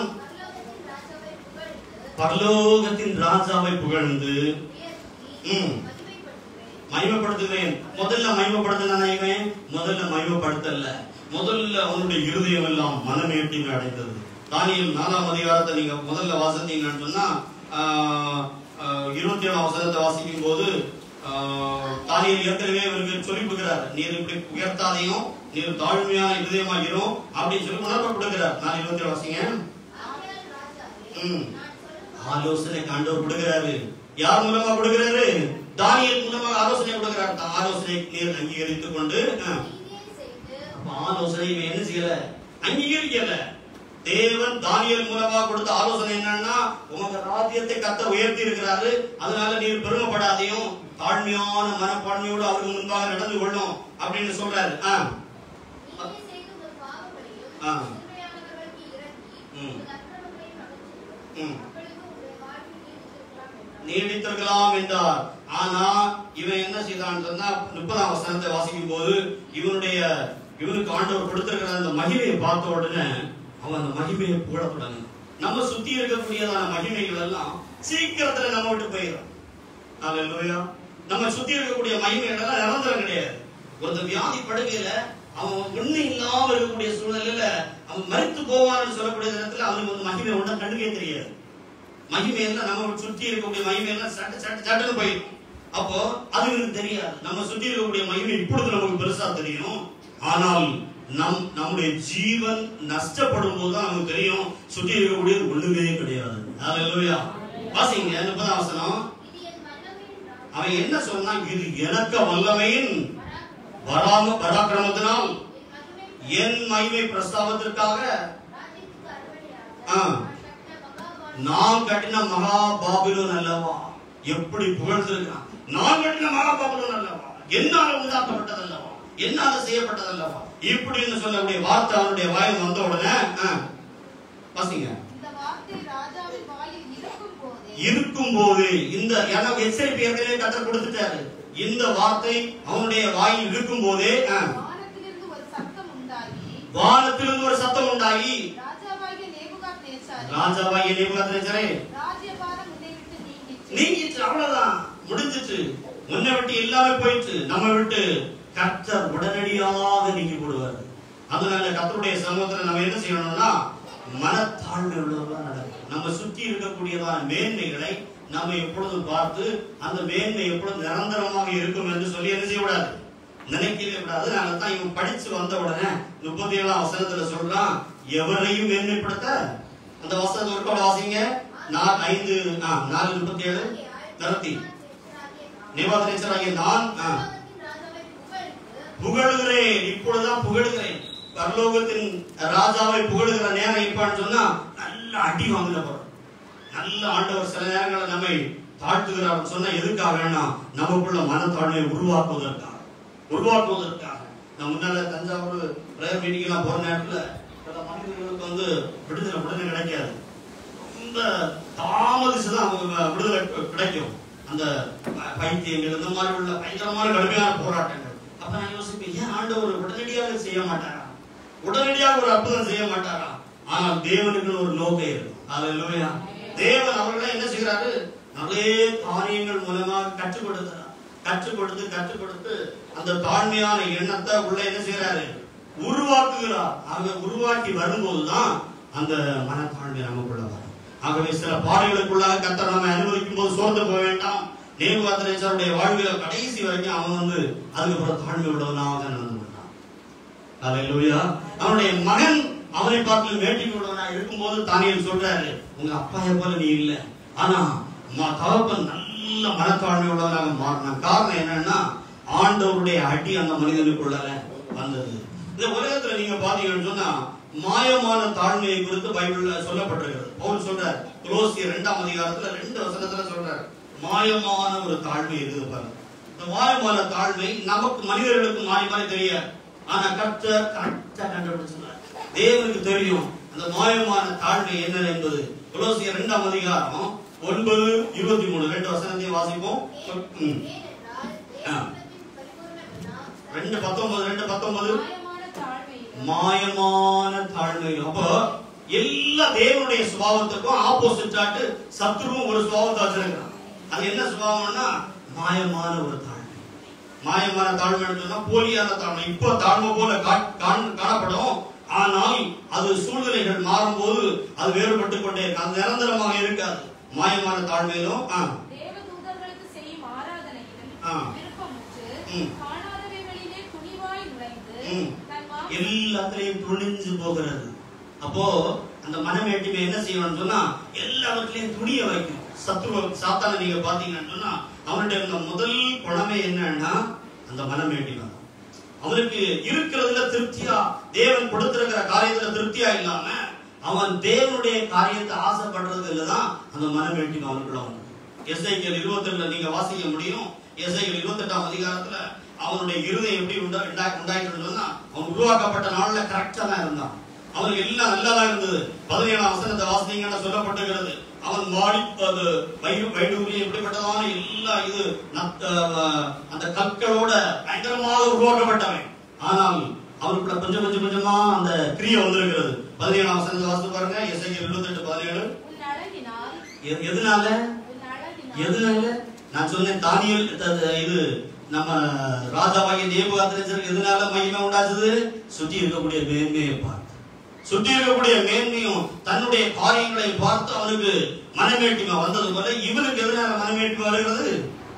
பரலோகத்தின் ராஜாவை புகழ்ந்து ம். மகிமைப்படுத்துவேன் முதல்ல மகிமைப்படுத்தினா இவன் முதல்ல மகிமைப்படுத்தல முதல்ல அவனுடைய இருதயம் எல்லாம் மனமேட்டிமை அடைந்தது தானியல் நாலாம் அதிகாரத்தை நீங்க முதல்ல வாசித்தீங்கன்னு சொன்னா ஆஹ், ஆஹ், இருபத்தி ஏழாம் வசனத்தை வாசிக்கும் போது ஆஹ், தானியேல் ஏற்கனவே இவருக்கு சொல்லி கொடுக்கிறார் நீர் இப்படி உயர்த்தாதையும் நீர் தாழ்மையான இருதயமாகிறோம் அப்படின்னு சொல்லி உணர்வு கொடுக்கிறார் நான் இருபத்தி ஏழு வாசிங்க ம். ஆலோசனை ஆண்டவர் கொடுக்கிறாரு யார் மூலமா கொடுக்கிறாரு தானியல் மூலமா ஆலோசனை கொடுக்கிறார் அந்த ஆலோசனை நீர் அங்கீகரித்துக் கொண்டு ஆ, அப்ப ஆலோசனை இவன் என்ன செய்யல அங்கீகரிக்கல தேவன் தானியல் மூலமா கொடுத்த ஆலோசனை என்னன்னா உமக்கு ராஜ்யத்தை கத்த உயர்த்தி இருக்கிறாரு அதனால நீர் பெருமைப்படாதையும் தாழ்மையான மனப்பான்மையோடு அவருக்கு முன்பாக நடந்து கொள்ளும் அப்படின்னு சொல்றாரு ஆ, ஆ. ம். ம். நீடித்திருக்கலாம் என்றார் ஆனா இவன் என்ன செய்தான் சொன்னா முப்பதாம் வசனத்தை வாசிக்கும் போது இவனுடைய இவனுக்கு ஆண்டவர் கொடுத்திருக்கிற அந்த மகிமையை பார்த்த உடனே அவன் அந்த மகிமையை புகழ தொடங்கினான் நம்ம சுத்தி இருக்கக்கூடியதான மகிமைகள் எல்லாம் சீக்கிரத்துல நம்ம விட்டு போயிடும் அல்லேலூயா நம்ம சுத்தி இருக்கக்கூடிய மகிமைகள் எல்லாம் நிரந்தரம் கிடையாது ஒரு வியாதி படுக்கையில அவன் ஒண்ணு இல்லாம இருக்கக்கூடிய சூழ்நிலையில அவன் மறித்து போவான்னு சொல்லக்கூடிய நேரத்துல அவனுக்கு வந்து மகிமை ஒன்றும் கண்டுக்கே தெரியாது மகிமை எல்லாம் நம்ம சுற்றி இருக்கக்கூடிய மகிமை எல்லாம் சட்டு சட்டு சட்டுன்னு போயிடும் அப்போ அது எனக்கு தெரியாது நம்ம சுற்றி இருக்கக்கூடிய மகிமை இப்பொழுது நமக்கு பெருசா தெரியும் ஆனால் நம் நம்முடைய ஜீவன் நஷ்டப்படும் போது தான் நமக்கு தெரியும் சுற்றி இருக்கக்கூடியது ஒண்ணுமே கிடையாது ஹalleluya வாசிங்க முப்பதாம் வசனம் அவன் என்ன சொன்னான் இது எனக்கு வல்லமையின் வராம பராக்கிரமத்தினால் என் மகிமை பிரஸ்தாபத்திற்காக ஆ. நான் கட்டின மகா பாபிலோன் அல்லவா எப்படி புகழ்ந்திருக்கிறான் நான் கட்டின மகா பாபிலோன் அல்லவா என்னால உண்டாக்கப்பட்டது அல்லவா என்னால செய்யப்பட்டது அல்லவா இப்படின்னு சொல்லக்கூடிய வார்த்தை அவனுடைய வாயில் வந்த உடனே ஆ, வாசிங்க இந்த வார்த்தை ராஜாவின் வாயில் இருக்கும் போதே இருக்கும் போது இந்த எனக்கு எச்சரிப்பு ஏற்கனவே கத்தர் கொடுத்துட்டாரு இந்த வார்த்தை அவனுடைய வாயில் இருக்கும் போதே ஆ, வானத்திலிருந்து ஒரு சத்தம் உண்டாகி வானத்திலிருந்து ஒரு சத்தம் உண்டாகி ராஜாவாகிய நேபுகாத்நேச்சாரே, ராஜாவாகிய நேபுகாத்நேச்சரே ராஜ்யபாரம் உன்னை விட்டு நீங்கிற்று. நீங்கிச்சு அவ்வளவுதான் முடிஞ்சிச்சு முன்ன விட்டு எல்லாமே போயிட்டு நம்ம விட்டு கர்த்தர் உடனடியாக நீக்கி போடுவார் அதனால கர்த்தருடைய சமூகத்துல நம்ம என்ன செய்யணும்னா மனத்தாழ்மை உள்ளவர்களா நடக்கும் நம்ம சுற்றி இருக்கக்கூடியதான மேன்மைகளை நம்ம எப்பொழுதும் பார்த்து அந்த மேன்மை எப்பொழுதும் நிரந்தரமாக இருக்கும் என்று சொல்லி என்ன செய்யக்கூடாது நினைக்கவே கூடாது அதனால தான் இவன் படிச்சு வந்த உடனே முப்பத்தி ஏழாம் வசனத்துல சொல்றான் எவரையும் மேன்மைப்படுத்த அந்த வசனத்தை ஒரு கூட வாசிங்க நான் ஐந்து ஆ, நாலு முப்பத்தி ஏழு நடத்தி நிவாதனேச்சராகிய நான் ஆ, புகழுகிறேன் இப்பொழுதுதான் புகழுகிறேன் பரலோகத்தின் ராஜாவை புகழுகிற நேரம் எப்பான்னு சொன்னா நல்ல அடி வாங்கின போறோம் நல்ல ஆண்டவர் சில நேரங்களில் நம்மை தாழ்த்துகிறார் சொன்னா எதுக்காகனா நமக்குள்ள மனத்தாழ்மையை உருவாக்குவதற்காக உருவாக்குவதற்காக நான் முன்னால தஞ்சாவூர் பிரேயர் மீட்டிங்லாம் போற நேரத்துல பல மனிதர்களுக்கு வந்து விடுதலை உடனே கிடைக்காது ரொம்ப தாமதிச்சு தான் அவங்க விடுதலை கி- கிடைக்கும் அந்த ப- பைத்தியங்கள் இந்த மாதிரி உள்ள பயங்கரமான கடுமையான போராட்டங்கள் அப்ப நான் யோசிப்பேன் ஏன் ஆண்டவர் உடனடியாக செய்ய மாட்டாரா உடனடியாக ஒரு அற்புதம் செய்ய மாட்டாரா ஆனால் தேவனுக்கு ஒரு நோக்கம் இருக்கு அல்லேலூயா தேவன் அவர்களை என்ன செய்கிறாரு நிறைய காரியங்கள் மூலமாக கற்றுக் கொடுக்கிறார் கற்றுக் கொடுத்து கற்றுக் கொடுத்து அந்த தாழ்மையான எண்ணத்தை உள்ள என்ன செய்யறாரு உருவாக்குகிறார் ஆக உருவாக்கி வரும்போதுதான் அந்த மனத்தாழ்மை நமக்குள்ள வரும் ஆகவே சில பாறைகளுக்குள்ளாக கத்தர் நம்மை அனுமதிக்கும் போது சோர்ந்து போக வேண்டாம் நேபுகாத்நேச்சருடைய வாழ்வில கடைசி வரைக்கும் அவன் வந்து அதுக்கப்புறம் தாழ்மை உள்ளவனாக நடந்து கொண்டான் அல்லேலூயா அவனுடைய மகன் அவனை பார்த்து வேட்டிக்கு உள்ளவனா இருக்கும்போது தானியல் சொல்றாரு உங்க அப்பாயை போல நீ இல்ல ஆனா ம- தகப்பன் நல்ல மனத்தாழ்மை உள்ளவனாக மாறினான் காரணம் என்னன்னா ஆண்டவருடைய அடி அந்த மனிதனுக்குள்ள வந்தது இந்த உலகத்துல நீங்க பாத்தீங்கன்னு சொன்னா மாயமான தாழ்மையை குறித்து பைபிள்ல சொல்லப்பட்டிருக்கிறது பவுல் சொல்றார் குலோசியர் இரண்டாம் அதிகாரத்துல ரெண்டு வசனத்துல சொல்றார் மாயமான ஒரு தாழ்மை இருக்குது பாருங்க இந்த மாயமான தாழ்மை நமக்கு மனிதர்களுக்கு மாறி மாறி தெரியாது ஆனா கர்த்தர் கரெக்டா கண்டுபிடிச்சிருந்தார் தேவனுக்கு தெரியும் அந்த மாயமான தாழ்மை என்ன என்பது குலோசியர் இரண்டாம் அதிகாரம் ஒன்பது இருபத்தி மூணு ரெண்டு வசனத்தையும் வாசிப்போம் ம். ரெண்டு பத்தொன்பது ரெண்டு பத்தொன்பது மாயமான தாழ்மையிலும் மாயமான தாழ்மை அப்போ எல்லா தேவனுடைய சுபாவத்துக்கும் ஆப்போசிட் ஆட்டு சத்துருவும் ஒரு சுபாவத்தை வச்சிருக்கிறான் அது என்ன சுபாவம்னா மாயமான ஒரு தாழ்மை மாயமான தாழ்மைன்னு சொன்னா போலியான தாழ்மை இப்போ தாழ்மை போல கா- காண்- காணப்படும் ஆனால் அது சூழ்நிலைகள் மாறும்போது அது வேறுபட்டு கொண்டே இருக்கு அது நிரந்தரமாக இருக்காது மாயமான தாழ்மையிலும் ஆ, தேவதூதர்களுக்கு செய்யும் ஆராதனையிலும் ஆ. விருப்பமுற்று ம். காணாதவைகளிலே துணிவாய் நுழைந்து ம். தன் மா- எல்லாத்திலையும் துணிஞ்சு போகிறது அப்போ அந்த மனமேட்டிமை என்ன செய்யணும்னு சொன்னா எல்லாவற்றிலையும் துணிய வைக்கும் சத்துருவ சாத்தான நீங்க பாத்தீங்கன்னு சொன்னா அவனுடைய அந்த முதல் குணமே என்னன்னா அந்த மனமேட்டிமை தான். அவனுக்கு இருக்கிறதுல திருப்தியா தேவன் கொடுத்திருக்கிற காரியத்துல திருப்தியா இல்லாம அவன் தேவனுடைய காரியத்தை ஆசைப்படுறதுல தான் அந்த மனமேட்டிமை அவனுக்குள்ள வந்து எஸ்ஐகள் இருபத்தி நீங்க வாசிக்க முடியும் எஸ்ஐகள் இருபத்தெட்டாம் அதிகாரத்துல அவனுடைய இருதயம் எப்படி உண்டா உண்டா- உண்டாயிட்டு சொன்னா அவன் உருவாக்கப்பட்ட நாள்ல கரெக்டா தான் இருந்தான் அவனுக்கு எல்லாம் நல்லதா இருந்தது பதினேழாம் வசனத்தை வாசித்தீங்கன்னா சொல்லப்பட்டுகிறது அவன் மாடி அது வயிறு வைடூரியம் எப்படிப்பட்டதான எல்லா இது நத்த- அஹ், அந்த கற்களோட பயங்கரமாக உருவாக்கப்பட்டவன் ஆனால் அவனுக்குள்ள கொஞ்சம் கொஞ்சம் கொஞ்சமா அந்த கிரியை வந்திருக்கிறது பதினேழாம் வசனத்தை வாசித்து பாருங்க எஸ்ஐகள் இருபத்தெட்டு பதினேழு உன் அழகினால் எ- எதனால உன் அழகினால் எதனால நான் சொன்னேன் தானியல் த- த- இது நம்ம ராஜாவாகிய நேபுகாத்நேச்சருக்கு எதனால மகிமை உண்டாச்சுது சுற்றி இருக்கக்கூடிய மேன்மையை பார்த்து சுற்றி இருக்கக்கூடிய மேன்மையும் தன்னுடைய காரியங்களை பார்த்து அவனுக்கு மனமேட்டிமை வந்தது போல இவனுக்கு எதனால மனமேட்டிமை வருகிறது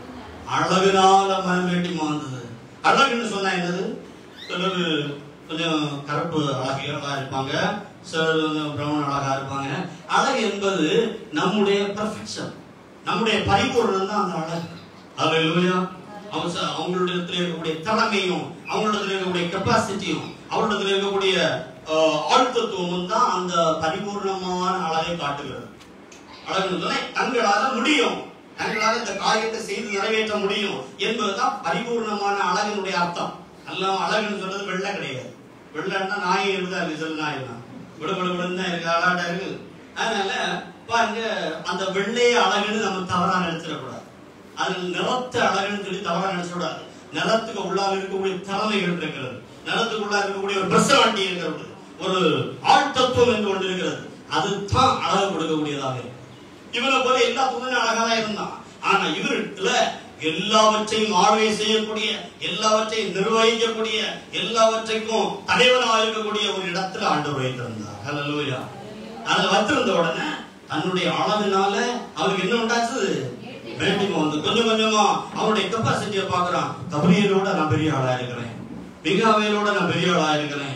அழகுனால மனமேட்டிமை வந்தது அழகுன்னு சொன்னா என்னது சிலர் கொஞ்சம் கருப்பு அழகு அழகா இருப்பாங்க சிலர் கொஞ்சம் பிரவுன் அழகா இருப்பாங்க அழகு என்பது நம்முடைய பர்ஃபெக்ஷன் நம்முடைய பரிபூர்ணம் தான் அந்த அழகு அல்லேலூயா அவங்க ச- அவங்களிடத்துல இருக்கக்கூடிய திறமையும் அவங்களிடத்துல இருக்கக்கூடிய கெப்பாசிட்டியும் அவங்களிடத்துல இருக்கக்கூடிய ஆஹ், ஆழ்த்தத்துவமும் தான் அந்த பரிபூர்ணமான அழகை காட்டுகிறது அழகுன்னு சொன்னா தங்களால முடியும் தங்களால இந்த காரியத்தை செய்து நிறைவேற்ற முடியும் என்பதுதான் பரிபூர்ணமான அழகினுடைய அர்த்தம் அல்ல அழகுன்னு சொல்றது வெள்ளை கிடையாது வெள்ளைன்னா நாய் இருந்தா இருக்கு சில நாய் தான் விடு விடு விடுன்னு தான் இருக்கு அழகாட்டா இருக்கு அதனால பாருங்க அந்த வெள்ளைய அழகுன்னு நம்ம தவறா நினைச்சிடக்கூடாது அது நிலத்து அழகுன்னு சொல்லி தவறா நினைச்சிடக்கூடாது நிலத்துக்கு உள்ளாக இருக்கக்கூடிய திறமைகள் இருக்கிறது நிலத்துக்கு உள்ளாக இருக்கக்கூடிய ஒரு பிரசவாண்டி இருக்கிறது ஒரு ஆழ்த்தத்துவம் என்று ஒன்று இருக்கிறது அதுதான் அழகு கொடுக்கக்கூடியதாக இருக்கு இவனை போல எல்லா துணையும் அழகா தான் இருந்தான் ஆனா இவருக்குல எல்லாவற்றையும் ஆளுகை செய்யக்கூடிய எல்லாவற்றையும் நிர்வகிக்கக்கூடிய எல்லாவற்றைக்கும் தலைவனாக இருக்கக்கூடிய ஒரு இடத்துல ஆண்டவர் வைத்திருந்தார் ஹalleluya அதுல வச்சிருந்த உடனே தன்னுடைய அளவினால அவருக்கு என்ன உண்டாச்சு வேண்டிமா வந்து கொஞ்சம் கொஞ்சமா அவருடைய கெப்பாசிட்டியை பார்க்கறான் கபரியலோட நான் பெரிய ஆளா இருக்கிறேன் மிகாவேலோட நான் பெரிய ஆளா இருக்கிறேன்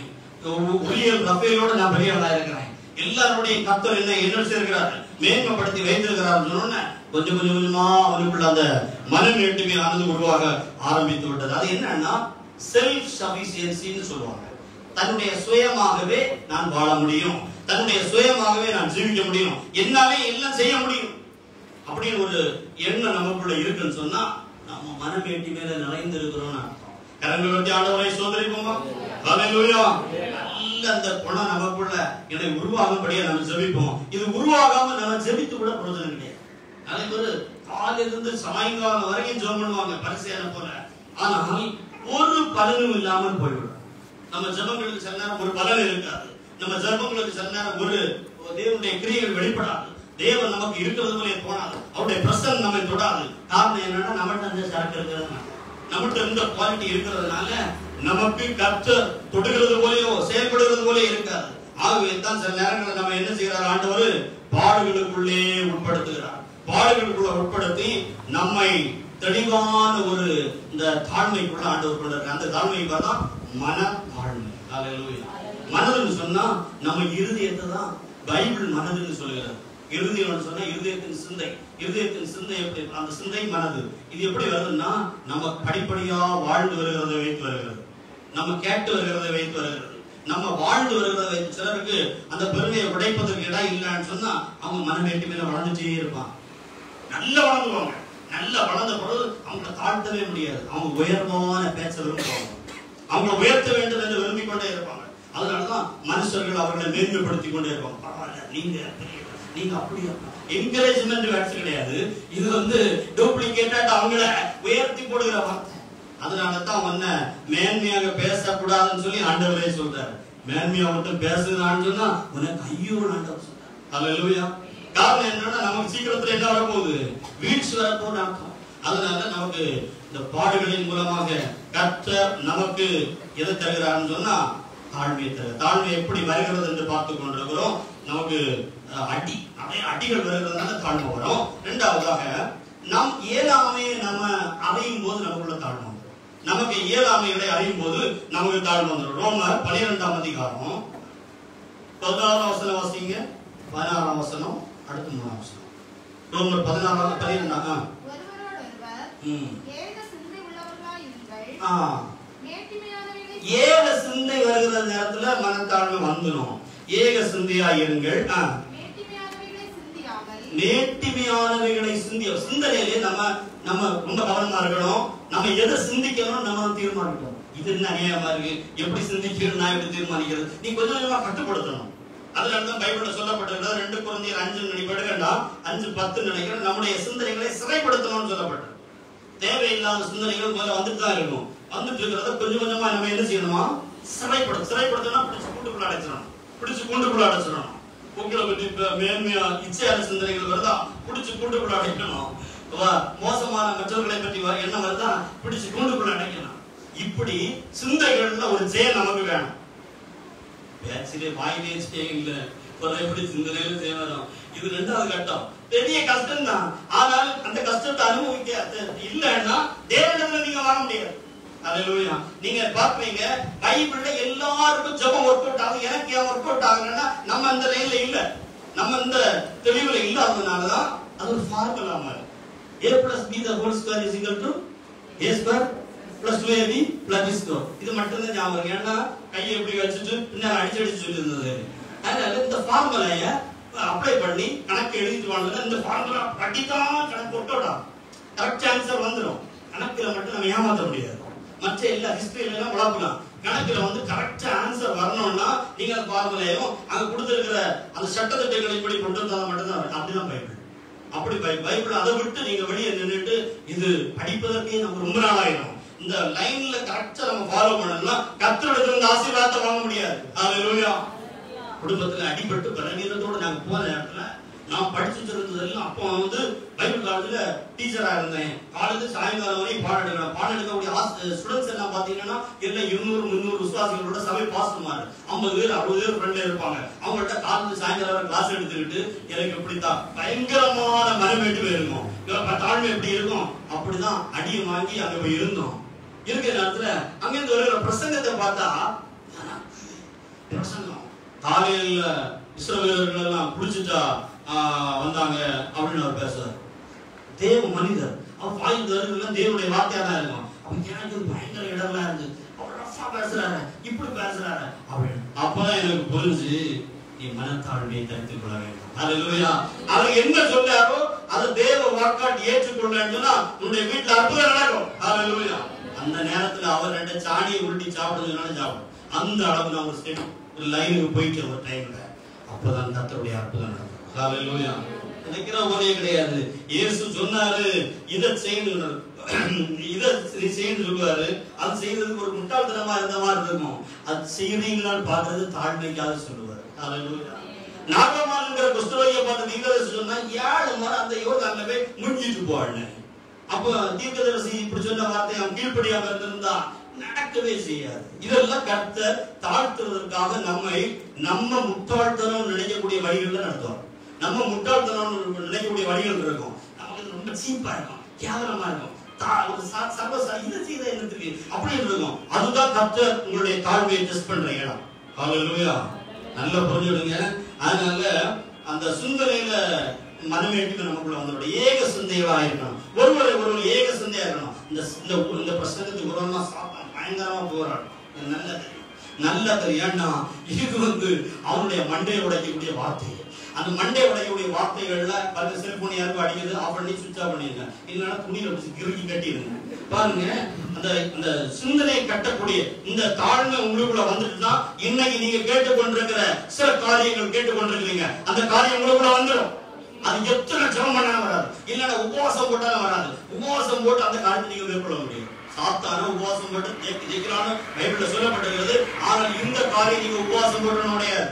உரியல் ரஃபேலோட நான் பெரிய ஆளா இருக்கிறேன் எல்லாருடைய கத்தர் என்ன என்ன செய்கிறார் மேன்மைப்படுத்தி வைத்திருக்கிறார் சொன்னோன்னே கொஞ்சம் கொஞ்சம் கொஞ்சமா அவனுக்குள்ள அந்த மனம் எட்டுமே ஆனது உருவாக ஆரம்பித்து விட்டது அது என்னன்னா செல்ஃப் சபிசியன்சின்னு சொல்லுவாங்க தன்னுடைய சுயமாகவே நான் வாழ முடியும் தன்னுடைய சுயமாகவே நான் ஜீவிக்க முடியும் என்னாலே எல்லாம் செய்ய முடியும் அப்படின்னு ஒரு எண்ணம் நமக்குள்ள இருக்குன்னு சொன்னா நம்ம மனமேட்டி மேல நிறைந்து இருக்கிறோம்னு அர்த்தம் கரங்கள் வச்சு ஆண்டவரை சோதரிப்போமா ஹalleluya நல்ல அந்த குணம் நமக்குள்ள என்னை உருவாகும்படியா நம்ம ஜெபிப்போம் இது உருவாகாம நம்ம ஜெபித்து கூட பிரயோஜனம் கிடையாது நிறைய பேர் காலிலிருந்து சாயங்காலம் வரைக்கும் ஜெபம் பண்ணுவாங்க பரிசையான போல ஆனால் ஒரு பலனும் இல்லாமல் போய்விடும் நம்ம ஜெபங்களுக்கு சில நேரம் ஒரு பலன் இருக்காது நம்ம ஜெபங்களுக்கு சில நேரம் ஒரு தேவனுடைய கிரியைகள் வெளிப்படாது தேவன் நமக்கு இருக்கிறது போலே தோணாது அவருடைய பிரசன் நம்மை தொடாது காரணம் என்னன்னா நம்மகிட்ட அந்த சரக்கு இருக்கிறதுனால நம்மகிட்ட இந்த குவாலிட்டி இருக்கிறதுனால நமக்கு கர்த்தர் தொடுகிறது போலயோ செயல்படுகிறது போலே இருக்காது ஆகவே தான் சில நேரங்களில் நம்ம என்ன செய்கிறார் ஆண்டவர் பாடுகளுக்குள்ளே உட்படுத்துகிறார் பாடுகளுக்குள்ள உட்படுத்தி நம்மை தெளிவான ஒரு இந்த தாழ்மைக்குள்ள ஆண்டவர் கொண்டிருக்கார் அந்த தாழ்மை பார்த்தா மன தாழ்மை ஹalleluya மனதுன்னு சொன்னா நம்ம இருதயத்தை தான் பைபிள் மனதுன்னு சொல்லுகிறது இருதயம் சொன்னா இருதயத்தின் சிந்தை இருதயத்தின் சிந்தை எப்படி அந்த சிந்தை மனது இது எப்படி வருதுன்னா நம்ம படிப்படியா வாழ்ந்து வருகிறதை வைத்து வருகிறது நம்ம கேட்டு வருகிறதை வைத்து வருகிறது நம்ம வாழ்ந்து வருகிறதை வைத்து சிலருக்கு அந்த பெருமையை உடைப்பதற்கு இடம் இல்லைன்னு சொன்னா அவங்க மனமேட்டி மேல வளர்ந்துட்டே இருப்பாங்க நல்லா வளர்ந்துருவாங்க நல்லா வளர்ந்த பொழுது அவங்கள தாழ்த்தவே முடியாது அவங்க உயர்வான பேச்ச விரும்புவாங்க அவங்களை உயர்த்த வேண்டும் என்று விரும்பிக் கொண்டே இருப்பாங்க அதனாலதான் மனுஷர்கள் அவர்களை மேன்மைப்படுத்தி கொண்டே இருப்பாங்க பரவாயில்ல நீங்க பெரியவர், நீங்க அப்படியா என்கரேஜ்மெண்ட் வேர்ட்ஸ் கிடையாது இது வந்து டூப்ளிகேட்டட் அவங்கள உயர்த்தி போடுகிற வார்த்தை அதனால தான் அவன் என்ன மேன்மையாக பேசக்கூடாதுன்னு சொல்லி ஆண்டவரே சொல்றாரு மேன்மையா மட்டும் பேசுனான்னு சொன்னா உனக்கு ஐயோ ஆண்டவர் சொல்றாரு அல்லேலூயா காரணம் என்னன்னா நமக்கு சீக்கிரத்துல என்ன வரப்போகுது வீழ்ச்சி வரப்போகுது அர்த்தம் அதனால நமக்கு இந்த பாடுகளின் மூலமாக கர்த்தர் நமக்கு எதை தருகிறார்னு சொன்னா தாழ்மையை தருகிறார் தாழ்மை எப்படி வருகிறது என்று பார்த்து கொண்டிருக்கிறோம் நமக்கு அஹ், அடி நிறைய அடிகள் வருகிறதுனால தாழ்மை வரும் இரண்டாவதாக நம் இயலாமையை நம்ம அறையும் போது நமக்குள்ள தாழ்மை வந்துரும். நமக்கு இயலாமைகளை அறியும் போது நமக்கு தாழ்மை வந்துடும் ரோமர் பனிரெண்டாம் அதிகாரம் பதினாறாம் வசனம் வாசிங்க பதினாறாம் வசனம் அடுத்து மூணாம் வசனம் ரோமர் பதினாறாம் பனிரெண்டாம் ஆ. ஒருவரோடொருவர் ம். ஏக சிந்தை உள்ளவர்களாயிருங்கள். ஆ. மேட்டிமையானவைகளை ஏக சிந்தை வருகிற நேரத்துல மனத்தாழ்மை வந்துடும் ஏக சிந்தையா இருங்கள் ஆ. மேட்டிமையானவைகளை சிந்தியாமல் நேர்த்திமையானவைகளை சிந்திய சிந்தனையிலே நம்ம நம்ம ரொம்ப கவனமா இருக்கணும் நம்ம எதை சிந்திக்கணும் நம்ம தீர்மானிக்கணும் இது என்ன அநியாயமா இருக்கு எப்படி சிந்திக்கணும் நான் எப்படி தீர்மானிக்கிறது நீ கொஞ்சம் கொஞ்சமா கட்டுப்படுத்தணும் அதனால தான் பைபிள்ல சொல்லப்பட்டிருக்கிறது ரெண்டு குழந்தையர் அஞ்சு நினைப்படுகண்டா அஞ்சு பத்து நினைக்கிறேன் நம்முடைய சிந்தனைகளை சிறைப்படுத்தணும்னு சொல்லப்பட்டது தேவையில்லாத சிந்தனைகள் முதல்ல வந்துட்டு தான் இருக்கும் வந்துட்டு இருக்கிறத கொஞ்சம் கொஞ்சமா நம்ம என்ன செய்யணுமா சிறைப்படு சிறைப்படுத்தணும் பிடிச்சு கூண்டுக்குள்ள அடைச்சிடணும் பிடிச்சு கூண்டுக்குள்ள அடைச்சிடணும் உங்களை பற்றி இப்ப மேன்மையா இச்சையான சிந்தனைகள் வருதா பிடிச்சு கூண்டுக்குள்ள அடைக்கணும் வ- மோசமான மற்றவர்களை பற்றி வ- எண்ணம் வருதா பிடிச்சு கூண்டுக்குள்ள அடைக்கணும் இப்படி சிந்தைகள்ல ஒரு ஜெயம் நமக்கு வேணும் பேச்சிலே வாயிலே ஜெயம் இல்ல எப்படி சிந்தனையில ஜெயம் வரும் இது ரெண்டாவது கட்டம் பெரிய கஷ்டம் தான் ஆனால் அந்த கஷ்டத்தை அனுபவிக்க இல்லைன்னா தேவனிடத்துல நீங்க வர முடியாது அல்லேலூயா நீங்க பாக்குறீங்க பைபிள்ல எல்லாருக்கும் ஜெபம் ஒர்க் அவுட் ஆகும் எனக்கு ஏன் ஒர்க் அவுட் ஆகுதுன்னா நம்ம அந்த லைன்ல இல்ல நம்ம இந்த தெளிவுல இல்லாததுனாலதான் அது ஒரு ஃபார்முலா மாதிரி a plus b the whole square is equal to a square plus 2ab plus b square இது மட்டும் தான் ஞாபகம் இருக்கு. ஏன்னா கையை இப்படி வச்சுட்டு பின்னால அடிச்சு அடிச்சு சொல்லி இருந்தது அதனால இந்த ஃபார்முலாய அப்ளை பண்ணி கணக்கு எழுதிட்டு வாங்க இந்த ஃபார்முலா படித்தான் கணக்கு ஒர்க் அவுட் ஆகும் கரெக்ட் ஆன்சர் வந்துடும் கணக்குல மட்டும் நம்ம ஏமாத்த முடியாது மற்ற எல்லா ஹிஸ்டரியில எல்லாம் உழப்பலாம் கணக்குல வந்து கரெக்ட் ஆன்சர் வரணும்னா நீங்க அந்த பார்மலையும் அங்க கொடுத்திருக்கிற அந்த சட்டத்திட்டங்களை இப்படி கொண்டு வந்தா மட்டும்தான் அப்படிதான் பைபிள் அப்படி பை- பைபிள் அதை விட்டு நீங்க வெளியே நின்னுட்டு இது படிப்பதற்கே நமக்கு ரொம்ப நாள் ஆயிடும் இந்த லைன்ல கரெக்டா நம்ம ஃபாலோ பண்ணணும்னா கத்தரோட இருந்து ஆசீர்வாதத்தை வாங்க முடியாது ஹalleluya குடும்பத்துல அடிபட்டு பலவீனத்தோட நாங்க போன நேரத்துல நான் படிச்சுட்டு இருந்ததெல்லாம் அப்போ வந்து பைபிள் காலேஜ்ல டீச்சரா இருந்தேன் காலேஜ் சாயங்காலம் வரையும் பாடம் எடுக்கிறேன் பாடம் எடுக்கக்கூடிய ஸ்டூடெண்ட்ஸ் எல்லாம் பாத்தீங்கன்னா எல்லாம் இருநூறு முந்நூறு விசுவாசிகளோட சபை பாஸ்டர்மார் ஐம்பது பேர் அறுபது பேர் ஃப்ரெண்ட்ல இருப்பாங்க அவங்கள்ட்ட காலேஜ் சாயங்காலம் வரை கிளாஸ் எடுத்துக்கிட்டு எனக்கு இப்படித்தான் பயங்கரமான மனவேட்டுவே இருக்கும் இப்ப தாழ்மை எப்படி இருக்கும் அப்படிதான் அடியை வாங்கி அங்க போய் இருந்தோம் இருக்கிற நேரத்துல அங்கிருந்து வருகிற பிரசங்கத்தை பார்த்தா பிரசங்கம் காலையில இஸ்ரவேலர்கள் எல்லாம் குளிச்சுட்டா ஆஹ், வந்தாங்க அப்படின்னு அவர் பேசுறாரு தேவ மனிதர் அவர் வாயில் வருகிறதுலாம் தேவனுடைய வார்த்தையா தான் இருக்கும் அவன் எனக்கு பயங்கர இடம்லாம் இருந்து அவர் ரஃபா பேசுறாரு இப்படி பேசுறாரு அப்படின்னு அப்பதான் எனக்கு புரிஞ்சு நீ மனத்தாழ்மையை தடுத்துக் கொள்ள வேண்டும் அல்லேலூயா அவர் என்ன சொன்னாரோ அதை தேவ வாக்காட்டு ஏற்றுக்கொள்ளன்னு சொன்னா உன்னுடைய வீட்டுல அற்புதம் நடக்கும் அல்லேலூயா அந்த நேரத்துல அவர் ரெண்டு சாணியை உருட்டி சாப்பிடுறதுனால சாப்பிடும் அந்த அளவு நான் ஒரு ஸ்டெப் ஒரு லைனுக்கு போயிட்டு ஒரு டைம்ல அப்பதான் கத்தருடைய அற்புதம் நடக்கும் ஹalleluya நினைக்கிற ஒரே கிடையாது இயேசு சொன்னாரு இதை செய்யணும் இதை நீ செய்யணும் சொல்லுவாரு அது செய்யறதுக்கு ஒரு முட்டாள்தனமா இருந்த மாதிரி இருக்கும் அது செய்யறீங்களான்னு பார்க்கறது தாழ்மைக்காக சொல்லுவாரு ஹalleluya நாகமான்ங்கிற குஸ்தரோகிய பார்த்து தீர்க்கதரிசி சொன்னா ஏழு முறை அந்த யோகான்ல போய் முடிஞ்சிட்டு போவாள்னு அப்ப தீர்க்கதரிசி இப்படி சொன்ன வார்த்தை அவன் கீழ்ப்படியாம இருந்திருந்தா நடக்கவே செய்யாது இதெல்லாம் கர்த்தர் தாழ்த்துவதற்காக நம்மை நம்ம முட்டாள்தனம் நினைக்கக்கூடிய வழிகள்ல நடத்துவார் நம்ம முட்டாள்தனம் நினைக்கக்கூடிய வழிகள் இருக்கும் நமக்கு இது ரொம்ப சீப்பா இருக்கும் கேவலமா இருக்கும் தா- ஒரு ச- சர்வ ச- இதை செய்த என்னத்துக்கு அப்படின்னு இருக்கும் அதுதான் கர்த்தர் உங்களுடைய தாழ்மையை டெஸ்ட் பண்ற இடம் ஹalleluya நல்லா புரிஞ்சுடுங்க அதனால அந்த சிந்தனையில மனமேட்டுக்கு நமக்குள்ள வந்தோட ஏக சிந்தையா இருக்கணும் ஒருவரை ஒருவர் ஏக சிந்தையா இருக்கணும் இந்த இந்த இந்த பிரசங்கத்துக்கு விரோதமா சாத்தான் பயங்கரமா போறான் எனக்கு நல்லா தெரியும் நல்லா தெரியும் ஏன்னா இது வந்து அவனுடைய மண்டையை உடைக்கக்கூடிய வார்த்தை அந்த மண்டை உடையக்கூடிய வார்த்தைகள்ல பாருங்க செல்போன் யாருக்கும் அடிக்கிறது ஆஃப் பண்ணி சுவிட்ச் ஆஃப் பண்ணிருங்க இல்லைன்னா துணியில வச்சு கிறுக்கி கட்டிடுங்க பாருங்க அந்த அந்த சிந்தனையை கட்டக்கூடிய இந்த தாழ்மை உங்களுக்குள்ள வந்துட்டுனா இன்னைக்கு நீங்க கேட்டுக்கொண்டிருக்கிற சில காரியங்கள் கேட்டுக்கொண்டிருக்கிறீங்க அந்த காரியம் உங்களுக்குள்ள வந்துடும் அது எத்தனை ஜெபம் பண்ணாலும் வராது இல்லைன்னா உபவாசம் போட்டாலும் வராது உபவாசம் போட்டு அந்த காரியத்தை நீங்க மேற்கொள்ள முடியும் சாத்தான உபவாசம் போட்டு ஜெயிக்க- ஜெயிக்கலாம்னு பைபிள்ல சொல்லப்பட்டிருக்கிறது ஆனால் இந்த காரியம் நீங்க உபவாசம் போட்டணும் கிடையாது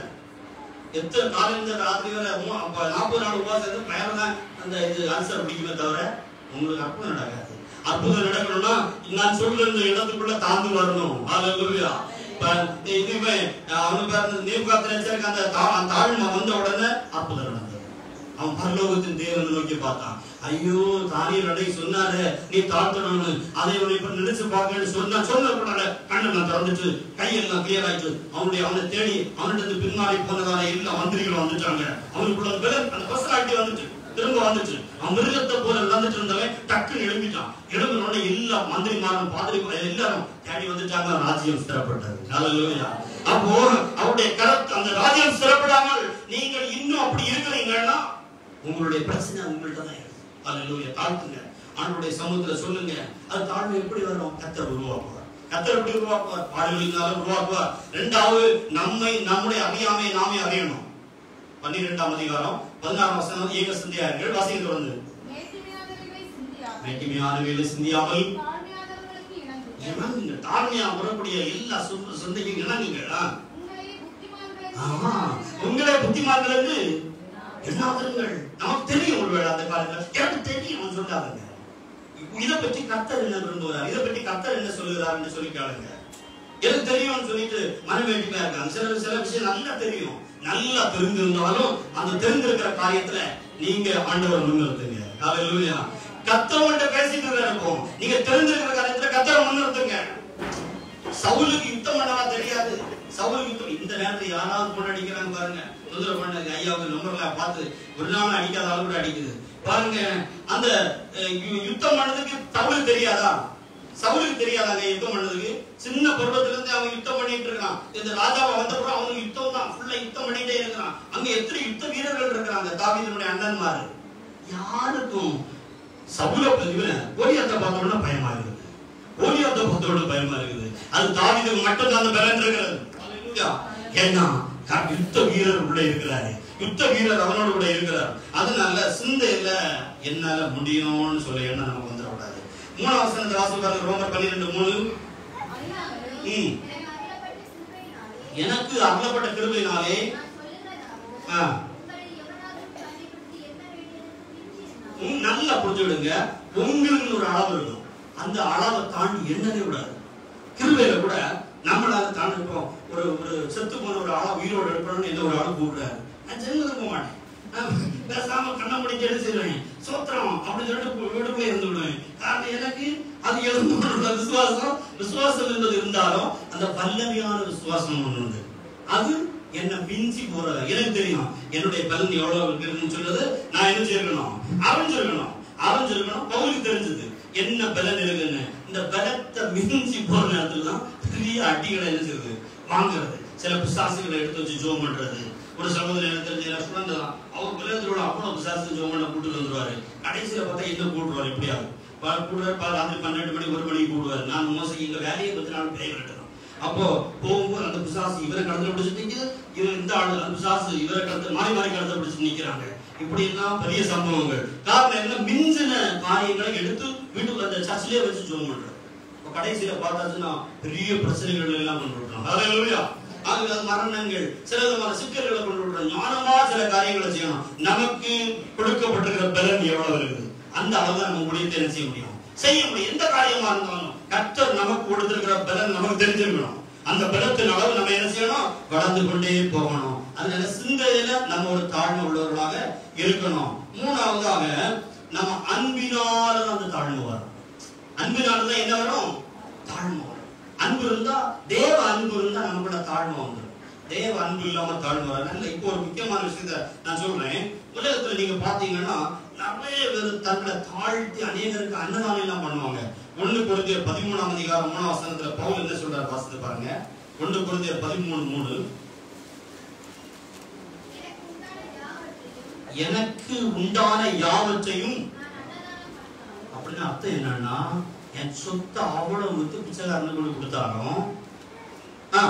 எத்தனை காலையில ராத்திரி வரை மூ- அப்ப நாற்பது நாள் உபவாசம் இருந்து மேல தான் அந்த இது ஆன்சர் பிடிக்குமே தவிர உங்களுக்கு அற்புதம் நடக்காது அற்புதம் நடக்கணும்னா நான் சொல்ற இந்த இடத்துக்குள்ள தாழ்ந்து வரணும் ஹalleluya இப்ப இதுவே அவனுக்கு பேர் நேபுகாத்நேச்சருக்கு அந்த தா- அந்த தாழ்மை வந்த உடனே அற்புதம் நடந்தது அவன் பரலோகத்தின் தேவனை நோக்கி பார்த்தான் ஐயோ தானியல் அடை சொன்னாரு நீ தாழ்த்தணும்னு அதை அவனை இப்ப நினைச்சு பார்க்கன்னு சொன்னா சொன்ன உடனே கண்ணெல்லாம் திறந்துட்டு கையெல்லாம் கிளியர் ஆயிட்டு அவனுடைய அவனை தேடி அவன்கிட்ட இருந்து பின்னாடி போனதால எல்லா மந்திரிகளும் வந்துட்டாங்க அவனுக்குள்ள அந்த பலன், அந்த பர்சனாலிட்டி வந்துட்டு திரும்ப வந்துச்சு அவன் மிருகத்தை போல நடந்துட்டு இருந்தவன் டக்குன்னு எழுப்பிட்டான் எழுப்பினோட எல்லா மந்திரிமாரும் பாதிரி எல்லாரும் தேடி வந்துட்டாங்க ராஜ்யம் ஸ்திரப்பட்டது ஹalleluya அப்போ அவருடைய கரத் அந்த ராஜ்யம் ஸ்திரப்படாமல் நீங்கள் இன்னும் அப்படி இருக்கிறீங்கன்னா உங்களுடைய பிரச்சனை உங்கள்ட்ட தான் இருக்கு ஹalleluya தாழ்த்துங்க ஆண்டவருடைய சமூகத்துல சொல்லுங்க அது தாழ்வு எப்படி வரும் கத்தர் உருவாக்குவார் கத்தர் எப்படி உருவாக்குவார் பாடல்களினால உருவாக்குவார் ரெண்டாவது நம்மை நம்முடைய அறியாமையை நாமே அறியணும் பன்னிரெண்டாம் அதிகாரம் பதினாறாம் வசனம் ஏக சிந்தையார்கள் வாசிக்க தொடர்ந்து மேட்டிமையானவர்களை சிந்தியாமல், மேட்டிமையானவைகளை சிந்தியாமல் தாழ்மையானவர்களுக்கு இணங்குங்கள். இணங்குங்க தாழ்மையா வரக்கூடிய எல்லா சொந்த சிந்தைக்கும் இணங்குங்க ஆ. உங்களை புத்திமான்களுக்கு ஆமா இணங்குங்கள். உங்களை புத்திமான்களுக்கு எண்ணாதருங்கள் நமக்கு தெரியும் ஒருவேளை அந்த காலத்துல எனக்கு தெரியும் சொல்லாதுங்க இதை பற்றி கர்த்தர் என்ன விரும்புகிறார் இதை பற்றி கர்த்தர் என்ன சொல்லுகிறார்னு சொல்லி கேளுங்க எனக்கு தெரியும்னு சொல்லிட்டு மனவேட்டிமையா இருக்காங்க சில சில விஷயம் நல்லா தெரியும் நல்லா தெரிஞ்சிருந்தாலும் அந்த தெரிஞ்சிருக்கிற காரியத்துல நீங்க ஆண்டவர் முன்னிறுத்துங்க ஹalleluya கத்தவன்ட்ட பேசிட்டு தான் இருப்போம் நீங்க தெரிஞ்சிருக்கிற காரியத்துல கத்தரை முன்னிறுத்துங்க சவுலுக்கு யுத்தம் பண்ணவா தெரியாது சவுலுக்கு யுத்தம் இந்த நேரத்துல யாராவது பொண்ணு அடிக்கிறாங்க பாருங்க தொந்தரவு பண்ண ஐயாவுக்கு நம்பர்ல பார்த்து ஒரு நாள் அடிக்காத அளவு கூட அடிக்குது பாருங்க அந்த அஹ், யு- யுத்தம் பண்ணதுக்கு சவுலுக்கு தெரியாதா சவுலுக்கு தெரியாதாங்க யுத்தம் பண்ணதுக்கு சின்ன பருவத்துல இருந்து அவன் யுத்தம் பண்ணிட்டு இருக்கான் இந்த ராஜாவை வந்தப்புறம் அவனுக்கு யுத்தம் தான் ஃபுல்லா யுத்தம் பண்ணிட்டே இருக்கிறான் அங்க எத்தனை யுத்த வீரர்கள் இருக்கிறாங்க தாவீதனுடைய அண்ணன்மாரு யாருக்கும் சவுல இவன் கோலியாத்த பார்த்த உடனே பயமா இருக்குது கோலியாத்த பார்த்த உடனே பயமா இருக்குது அது தாவீதுக்கு மட்டும் தான் அந்த பலன் இருக்கிறது Hallelujah. ஏன்னா க- யுத்த வீரர் உள்ள இருக்கிறாரு யுத்த வீரர் அவனோட கூட இருக்கிறார் அதனால சிந்தையில என்னால முடியும்னு சொல்லி எண்ணம் நமக்கு வந்துடக்கூடாது மூணாவது வசனத்தை வாசி பாருங்க ரோமர் பன்னிரெண்டு மூணு அறியாமலும் ம். எனக்கு அருளப்பட்ட சிந்தையினாலே எனக்கு அருளப்பட்ட கிருபையினாலே நான் சொல்லுகிறதாவது, ஆ. உங்களில் எவனாலும் தன்னைக்குறித்து எண்ண வேண்டியதற்கு மிஞ்சி எண்ணாமல், ம், நல்லா புரிஞ்சுடுங்க உங்களுக்கு ஒரு அளவு இருக்கும் அந்த அளவை தாண்டி எண்ணவே விடாது கிருபையில கூட நம்மளால தாண்டி இருப்போம் ஒரு ஒரு செத்து போன ஒரு ஆளை உயிரோடு எடுக்கணும்னு எந்த ஒரு ஆளு கூப்பிடுறாரு நான் ஜென்மத்துக்கு போக மாட்டேன் நான் பேசாம கண்ணை முடிச்சு எடுத்துருவேன் சோத்திரம் அப்படின்னு சொல்லிட்டு வீடுக்குள்ளே இருந்து விடுவேன் காரணம் எனக்கு அது எழுந்து விசுவாசம் விசுவாசம் என்பது இருந்தாலும் அந்த வல்லமையான விசுவாசம் ஒண்ணு உண்டு அது என்ன மிஞ்சி போற எனக்கு தெரியும் என்னுடைய பலன் எவ்வளவு இருக்குன்னு சொல்றது நான் என்ன செய்யணும் அவன் சொல்லணும் அவன் சொல்லணும் பவுலுக்கு தெரிஞ்சது என்ன பலன் இருக்குன்னு இந்த பலத்தை மிஞ்சி போற நேரத்துல தான் பெரிய அடிகளை என்ன செய்யுது வாங்குறது சில பிசாசுகளை எடுத்து வச்சு ஜோம் பண்றது ஒரு சகோதரர் எனக்கு தெரிஞ்ச சுழந்து அவர் உலகத்தோட அவ்வளவு பிசாசு ஜோம் பண்ண கூட்டு வந்துருவாரு கடைசியில பார்த்தா என்ன கூட்டுவாரு எப்படியாவது கூடுவார் ராத்திரி பன்னெண்டு மணி ஒரு மணிக்கு கூடுவார் நான் மோசம் எங்க வேலையை பத்தி நான் பேய் விட்டுறோம் அப்போ போகும்போது அந்த பிசாசு இவரை கடத்துல பிடிச்சிட்டு நிக்குது இவர் இந்த ஆளு அந்த பிசாசு இவரை கடத்த மாறி மாறி கடத்த பிடிச்சு நிக்கிறாங்க இப்படி எல்லாம் பெரிய சம்பவங்கள் காரணம் என்ன மிஞ்சின காரியங்களை எடுத்து வீட்டுக்கு அந்த சர்ச்சிலே வச்சு ஜோம் பண்றது இப்ப கடைசியில பார்த்தாச்சுன்னா பெரிய பிரச்சனைகள் எல்லாம் கொண்டு விட்டுறோம் ஹalleluya ஆகவே அது மரணங்கள் சில விதமான சிக்கல்களை கொண்டு விடுறோம் ஞானமா சில காரியங்களை செய்யணும் நமக்கு கொடுக்கப்பட்டிருக்கிற பலன் எவ்வளவு இருக்குது அந்த அளவு நம்ம முடியத்தை என்ன செய்ய முடியும் செய்ய முடியும் எந்த காரியமா இருந்தாலும் கர்த்தர் நமக்கு கொடுத்திருக்கிற பலன் நமக்கு தெரிஞ்சிருக்கணும் அந்த பலத்தின் அளவு நம்ம என்ன செய்யணும் வளர்ந்து கொண்டே போகணும் அதனால சிந்தையில நம்ம ஒரு தாழ்மை உள்ளவர்களாக இருக்கணும் மூணாவதாக நம்ம அன்பினால அந்த தாழ்மை வரும் அன்பினால தான் என்ன வரும் தாழ்மை வரும் அன்பு இருந்தா தேவ அன்பு இருந்தா நமக்குள்ள தாழ்மை வந்துடும் தேவ அன்பு இல்லாம தாழ்மை வரும் நல்ல இப்போ ஒரு முக்கியமான விஷயத்த நான் சொல்றேன் உலகத்துல நீங்க பாத்தீங்கன்னா நிறைய பேர் தங்களை தாழ்த்தி அநேகருக்கு அன்னதானம் எல்லாம் பண்ணுவாங்க ஒண்ணு குருந்திய பதிமூணாம் அதிகாரம் மூணாம் வசனத்துல பவுல் என்ன சொல்றாரு வாசித்து பாருங்க ஒண்ணு குருந்திய பதிமூணு மூணு எனக்கு உண்டான யாவற்றையும் எனக்கு உண்டான யாவற்றையும் நான் அன்னதானம் பண்ணாலும், அப்படின்னு அர்த்தம் என்னன்னா என் சொத்தை அவ்வளவு வித்து பிச்சைக்காரனுக்கு கொடுத்தாலும் ஆ,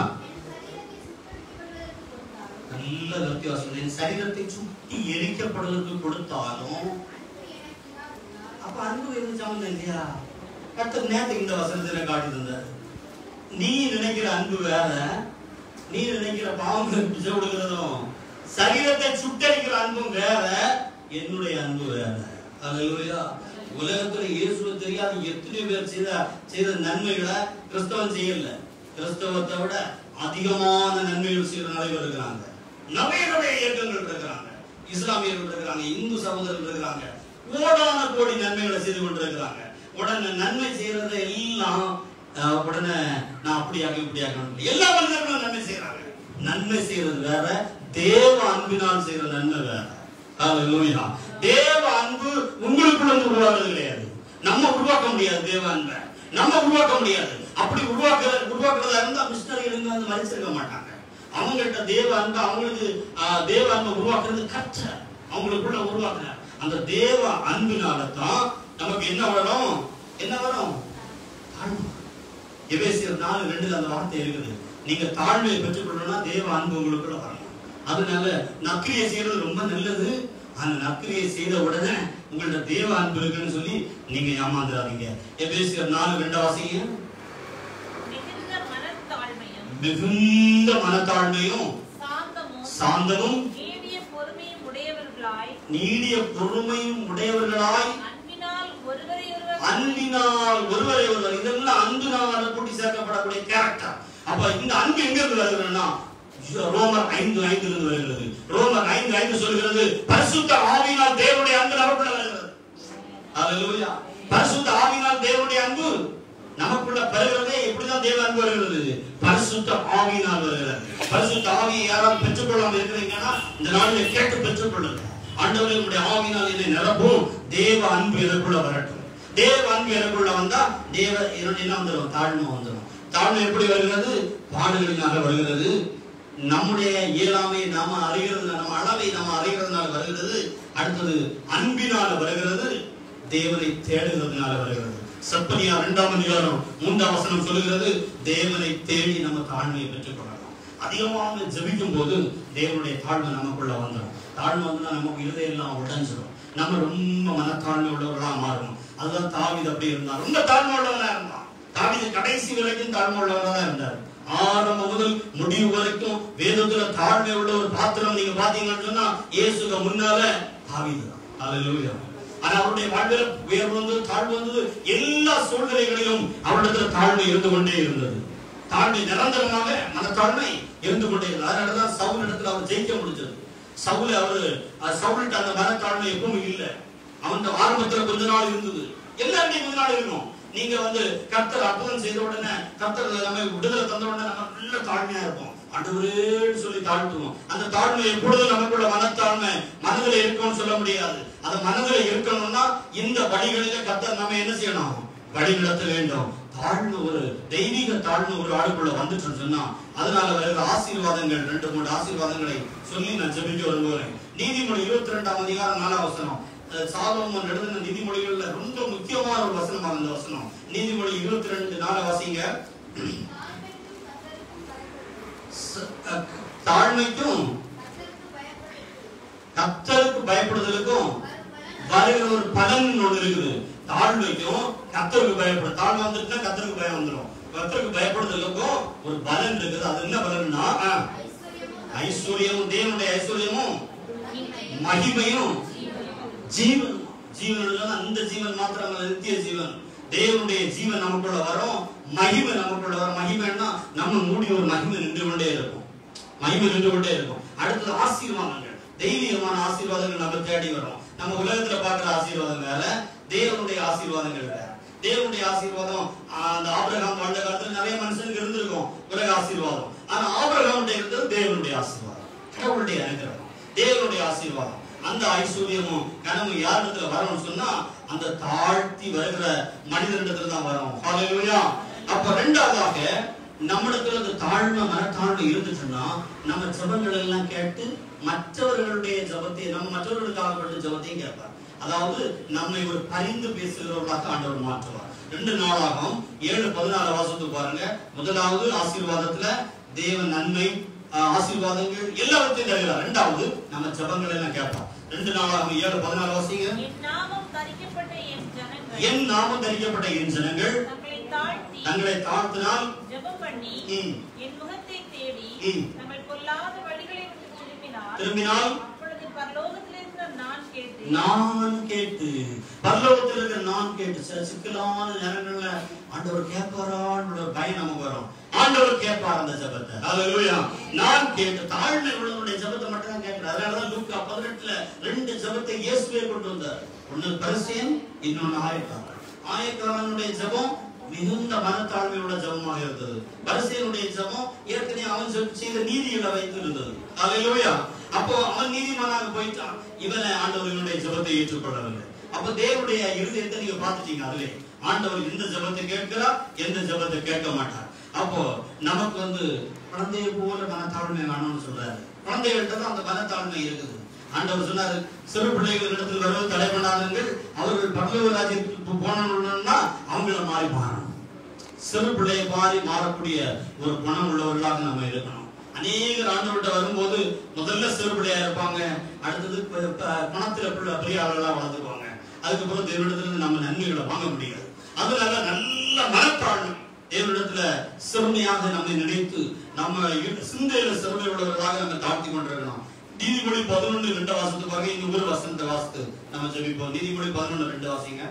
என் நல்ல சரீரத்தை சுட்டரிக்கப்படுவதற்கு கொடுத்தாலும், வித்தியாசம் என் சரீரத்தை சுட்டி எரிக்கப்படுவதற்கு கொடுத்தாலும் அன்பு எனக்கு இல்லாவிட்டால், அப்ப அன்பு இருந்துச்சாங்க இல்லையா கர்த்தர் நேரத்துக்கு இந்த வசனத்துல காட்டி தந்தார் நீ நினைக்கிற அன்பு வேற நீ நினைக்கிற பாவங்களுக்கு பிச்சை கொடுக்கிறதும் சரீரத்தை சுட்டரிக்கிற அன்பும் வேற என்னுடைய அன்பு வேற அல்லேலூயா உலகத்துல இயேசுவை தெரியாத எத்தனை பேர் செய்த செய்த நன்மைகளை கிறிஸ்தவன் செய்யல கிறிஸ்தவத்தை விட அதிகமான நன்மைகள் செய்யற நிறைய பேர் இருக்கிறாங்க நிறைய நிறைய இயக்கங்கள் இருக்கிறாங்க இஸ்லாமியர்கள் இருக்கிறாங்க இந்து சகோதரர்கள் இருக்கிறாங்க கோடான கோடி நன்மைகளை செய்து கொண்டிருக்கிறாங்க உடனே நன்மை செய்யறத எல்லாம் அஹ், உடனே நான் அப்படியாக இப்படியாக எல்லா மனிதர்களும் நன்மை செய்யறாங்க நன்மை செய்யறது வேற தேவ அன்பினால் செய்யற நன்மை வேற ஹalleluya தேவ அன்பு உங்களுக்குள்ள இருந்து உருவாகிறது கிடையாது நம்ம உருவாக்க முடியாது தேவ அன்பை நம்ம உருவாக்க முடியாது அப்படி உருவாக்க உருவாக்குறதா இருந்தா மிஷினரிகள் இங்க வந்து மதிச்சிருக்க மாட்டாங்க அவங்கள்ட்ட தேவ அன்பை அவங்களுக்கு ஆஹ், தேவ அன்பை உருவாக்குறது கற்ற அவங்களுக்குள்ள உருவாக்குற அந்த தேவ அன்பினால தான் நமக்கு என்ன வரும் என்ன வரும் தாழ்மை எபேசியர் நாலு ரெண்டுல அந்த வார்த்தை இருக்குது நீங்க தாழ்மையை பெற்றுக்கொள்ளணும்னா தேவ அன்பு உங்களுக்குள்ள வரணும் அதனால நக்கிரியை செய்யறது ரொம்ப நல்லது அந்த நக்கிரியை செய்த உடனே உங்கள்ட்ட தேவ அன்பு இருக்குன்னு சொல்லி நீங்க ஏமாந்துடாதீங்க எபேசியர் நாலு ரெண்டு வாசிங்க மிகுந்த மனத்தாழ்மையும் மிகுந்த மனத்தாழ்மையும் சாந்தமும் சாந்தமும் நீடிய பொறுமையும் உடையவர்களாய் நீடிய பொறுமையும் உடையவர்களாய் அன்பினால் ஒருவரையொருவர் அன்பினால் ஒருவரை ஒருவர் இதெல்லாம் அன்பினால் கூட்டி சேர்க்கப்படக்கூடிய கேரக்டர் அப்ப இந்த அன்பு எங்க இருந்து வருகிறதுன்னா ரோமர் ஐந்து ஐந்து இருந்து வருகிறது ரோமர் ஐந்து ஐந்து சொல்கிறது பரிசுத்த ஆவியினால் தேவனுடைய அன்பு நமக்குள்ள வருகிறது அல்லேலூயா பரிசுத்த ஆவியினால் தேவனுடைய அன்பு நமக்குள்ள பெறுகிறதே எப்படிதான் தேவ அன்பு வருகிறது பரிசுத்த ஆவியினால் வருகிறது பரிசுத்த ஆவியை யாராவது பெற்றுக்கொள்ளாம இருக்கிறீங்கன்னா இந்த நாளில் கேட்டு பெற்றுக்கொள்ளுங்க ஆண்டவரே உங்களுடைய ஆவியினால் என்னை நிரப்பும் தேவ அன்பு எனக்குள்ள வரட்டும் தேவ அன்பு எனக்குள்ள வந்தா தேவ என்னுடைய என்ன வந்துடும் தாழ்மை வந்துடும் தாழ்மை எப்படி வருகிறது பாடுகளினால வருகிறது நம்முடைய இயலாமை நாம அறிகிறது நம்ம அளவை நாம அறிகிறதுனால வருகிறது அடுத்தது அன்பினால வருகிறது தேவனை தேடுகிறதுனால வருகிறது சப்பனியா இரண்டாம் அதிகாரம் மூன்றாம் வசனம் சொல்லுகிறது தேவனை தேடி நம்ம தாழ்மையை பெற்றுக் கொள்ளலாம் அதிகமாக ஜெபிக்கும் போது தேவனுடைய தாழ்மை நமக்குள்ள வந்துடும் தாழ்மை வந்து நமக்கு இருதையெல்லாம் உடைஞ்சிடும் நம்ம ரொம்ப மனத்தாழ்மை உள்ளவர்களா மாறணும் அதுதான் தாவீது அப்படி இருந்தார் ரொம்ப தாழ்மை உள்ளவனா இருந்தான் தாவீது கடைசி வரைக்கும் தாழ்மை உள்ளவனா தான் இருந்தார் ஆரம்பம் முதல் முடிவு வரைக்கும் வேதத்துல தாழ்மை உள்ள ஒரு பாத்திரம் நீங்க பாத்தீங்கன்னு சொன்னா இயேசுக்கு முன்னால தாவீது தான் ஹalleluya ஆனா அவருடைய வாழ்வில் உயர்வு வந்தது தாழ்வு வந்தது எல்லா சூழ்நிலைகளிலும் அவரிடத்துல தாழ்மை இருந்து கொண்டே இருந்தது தாழ்மை நிரந்தரமாக மனத்தாழ்மை இருந்து கொண்டே இருந்தது அதனாலதான் சவுல் இடத்துல அவர் ஜெயிக்க முடிஞ்சது சவுல் அவரு அஹ், சவுல்கிட்ட அந்த மனத்தாழ்மை எப்பவும் இல்ல அவன் ஆரம்பத்துல கொஞ்ச நாள் இருந்தது எல்லாருமே கொஞ்ச நாள் இருக்கும் நீங்க வந்து கர்த்தர் அற்புதம் செய்த உடனே கர்த்தர் நம்ம விடுதலை தந்த உடனே நம்ம நல்ல தாழ்மையா இருப்போம் ஆண்டவரேன்னு சொல்லி தாழ்த்துவோம் அந்த தாழ்மை எப்பொழுதும் நமக்குள்ள மனத்தாழ்மை மனதில் இருக்கும்னு சொல்ல முடியாது அது மனதில் இருக்கணும்னா இந்த வழிகளில கர்த்தர் நம்ம என்ன செய்யணும் வழி நடத்த வேண்டும் தாழ்வு ஒரு தெய்வீக தாழ்வு ஒரு ஆளுக்குள்ள வந்துட்டு சொன்னா அதனால வருகிற ஆசீர்வாதங்கள் ரெண்டு மூணு ஆசீர்வாதங்களை சொல்லி நான் ஜெபிக்க விரும்புகிறேன் நீதிமொழி இருபத்தி ரெண்டாம் அதிகாரம் நாலாம் வசனம் அஹ் சாலோமோன் எழுதின நீதிமொழிகள்ல ரொம்ப முக்கியமான ஒரு வசனமா இந்த வசனம் நீதிமொழி இருபத்தி ரெண்டு நாலு வாசிங்க தாழ்மைக்கும் ச- அஹ் தாழ்மைக்கும் கர்த்தருக்கும் பயப்படுதல் கத்தருக்கு பயப்படுதலுக்கும் வரும் பலன் வருகிற ஒரு பலன் ஒண்ணு இருக்குது தாழ்மைக்கும் கத்தருக்கு பயப்படும் தாழ்மை வந்துட்டுனா கத்தருக்கு பயம் வந்துடும் கத்தருக்கு பயப்படுதலுக்கும் ஒரு பலன் இருக்குது அது என்ன பலன்னா அஹ், ஐஸ்வர்யமும் ஐஸ்வர்யமும் தேவனுடைய ஐஸ்வர்யமும் மகிமையும் மகிமையும் ஜீவன் ஜீவன் அந்த ஜீவன் மாத்திரம் அல்ல, நித்திய ஜீவன் தேவனுடைய ஜீவன் நமக்குள்ள வரும் மகிமை நமக்குள்ள வரும் மகிமைன்னா நம்ம மூடி ஒரு மகிமை நின்று கொண்டே இருக்கும் மகிமை நின்று கொண்டே இருக்கும் அடுத்தது ஆசீர்வாதங்கள் தெய்வீகமான ஆசீர்வாதங்கள் நம்ம தேடி வரும் நம்ம உலகத்துல பார்க்கிற ஆசீர்வாதம் வேற தேவனுடைய ஆசீர்வாதங்கள் வேற தேவனுடைய ஆசீர்வாதம் ஆஹ், அந்த ஆபிரகாம் வாழ்ந்த காலத்துல நிறைய மனுஷனுக்கு இருந்திருக்கும் உலக ஆசீர்வாதம் ஆனா ஆபிரகாமுடைய இருந்தது தேவனுடைய ஆசீர்வாதம் கடவுளுடைய அனுகிரகம் தேவனுடைய ஆசீர்வாதம் அந்த ஐஸ்வர்யமும் கனமும் யாரிடத்துல வரணும்னு சொன்னா அந்த தாழ்த்தி வருகிற மனிதனிடத்துல தான் வரும் ஹalleluya அப்ப ரெண்டாவதாக நம்மிடத்துல அந்த தாழ்மை மனத்தாழ்மை இருந்துச்சுன்னா நம்ம ஜெபங்கள் எல்லாம் கேட்டு மற்றவர்களுடைய ஜெபத்தை நம்ம மற்றவர்களுக்காக பண்ண ஜெபத்தையும் கேட்பார் அதாவது நம்மை ஒரு பரிந்து பேசுகிறவர்களாக ஆண்டவர் மாற்றுவார் ரெண்டு நாளாகும் ஏழு பதினாலு வாசத்துக்கு பாருங்க முதலாவது ஆசீர்வாதத்துல தேவன் நன்மை ஆஹ், ஆசீர்வாதங்கள் எல்லாவற்றையும் தருகிறார் ரெண்டாவது நம்ம ஜெபங்கள் எல்லாம் கேட்போம் ரெண்டு நாளாகும் ஏழு பதினாலு வாசிங்க என் நாமம் தரிக்கப்பட்ட என் ஜனங்கள் என் நாமம் தரிக்கப்பட்ட என் ஜனங்கள் தங்களை தாழ்த்தி தங்களை தாழ்த்தினால் ஜெபம் பண்ணி ம், என் முகத்தை தேடி ம். தங்கள் பொல்லாத வழிகளை விட்டு திரும்பினால் திரும்பினால் அப்பொழுது பரலோகத்தில் இருக்கிற நான் கேட்டு நான் கேட்டு பரலோகத்தில் இருக்கிற நான் கேட்டு சில சிக்கலான நேரங்கள்ல ஆண்டவர் கேட்பாரான்னு ஒரு பயம் நமக்கு வரும் ஆண்டவர் கேட்பார் அந்த ஜெபத்தை ஹalleluya நான் கேட்டு தாழ்மை உள்ளவனுடைய ஜெபத்தை மட்டும் தான் கேட்கிறார் அதனாலதான் லூக்கா 18ல ரெண்டு ஜெபத்தை இயேசுவே கொண்டு வந்தார் ஒன்னு பரிசேயன் இன்னொன்னு ஆயக்காரன் ஆயக்காரனுடைய ஜெபம் மிகுந்த மனத்தாழ்மையுள்ள ஜெபமாக இருந்தது பரிசேயனுடைய ஜெபம் ஏற்கனவே அவன் ஜெபம் செய்த நீதிகளை வைத்து இருந்தது ஹalleluya அப்போ அவன் நீதிமானாக போயிட்டான் இவனை ஆண்டவர்களுடைய ஜெபத்தை ஏற்றுக்கொள்ளவில்லை அப்ப தேவனுடைய இருதயத்தை நீங்க பார்த்துட்டீங்க அதுல ஆண்டவர் எந்த ஜெபத்தை கேட்கிறார் எந்த ஜெபத்தை கேட்க மாட்டார் அப்போ நமக்கு வந்து குழந்தையை போல மனத்தாழ்மை வேணும்னு சொல்றாரு குழந்தைகள்கிட்ட தான் அந்த மனத்தாழ்மை இருக்குது ஆண்டவர் சொன்னாரு சிறு பிள்ளைகள் இடத்தில் வருவது தடை பண்ணாதீர்கள் அவர்கள் பரலோக ராஜ்யத்துக்கு போனோம்னா அவங்கள மாறி மாறணும் சிறு பிள்ளையை மாறி மாறக்கூடிய ஒரு குணம் உள்ளவர்களாக நம்ம இருக்கணும் அநேகர் ஆண்டவர்கிட்ட வரும்போது முதல்ல சிறு பிள்ளையா இருப்பாங்க அடுத்தது ப- ப- குணத்துல பிள்ளை பெரிய ஆளுகளா வளர்ந்துக்குவாங்க அதுக்கப்புறம் தேவனிடத்துல இருந்து நம்ம நன்மைகளை வாங்க முடியாது அதனால நல்ல மனத்தாழ்மை தேவனிடத்துல சிறுமையாக நம்மை நினைத்து நம்ம இரு- சிந்தையில சிறுமை உள்ளவர்களாக நம்ம தாழ்த்தி கொண்டிருக்கணும் நீதிமொழி பதினொன்று ரெண்டு வாசத்து பாருங்க இந்த ஒரு வசனத்தை வாசித்து நம்ம ஜெபிப்போம் நீதிமொழி பதினொன்று ரெண்டு வாசிங்க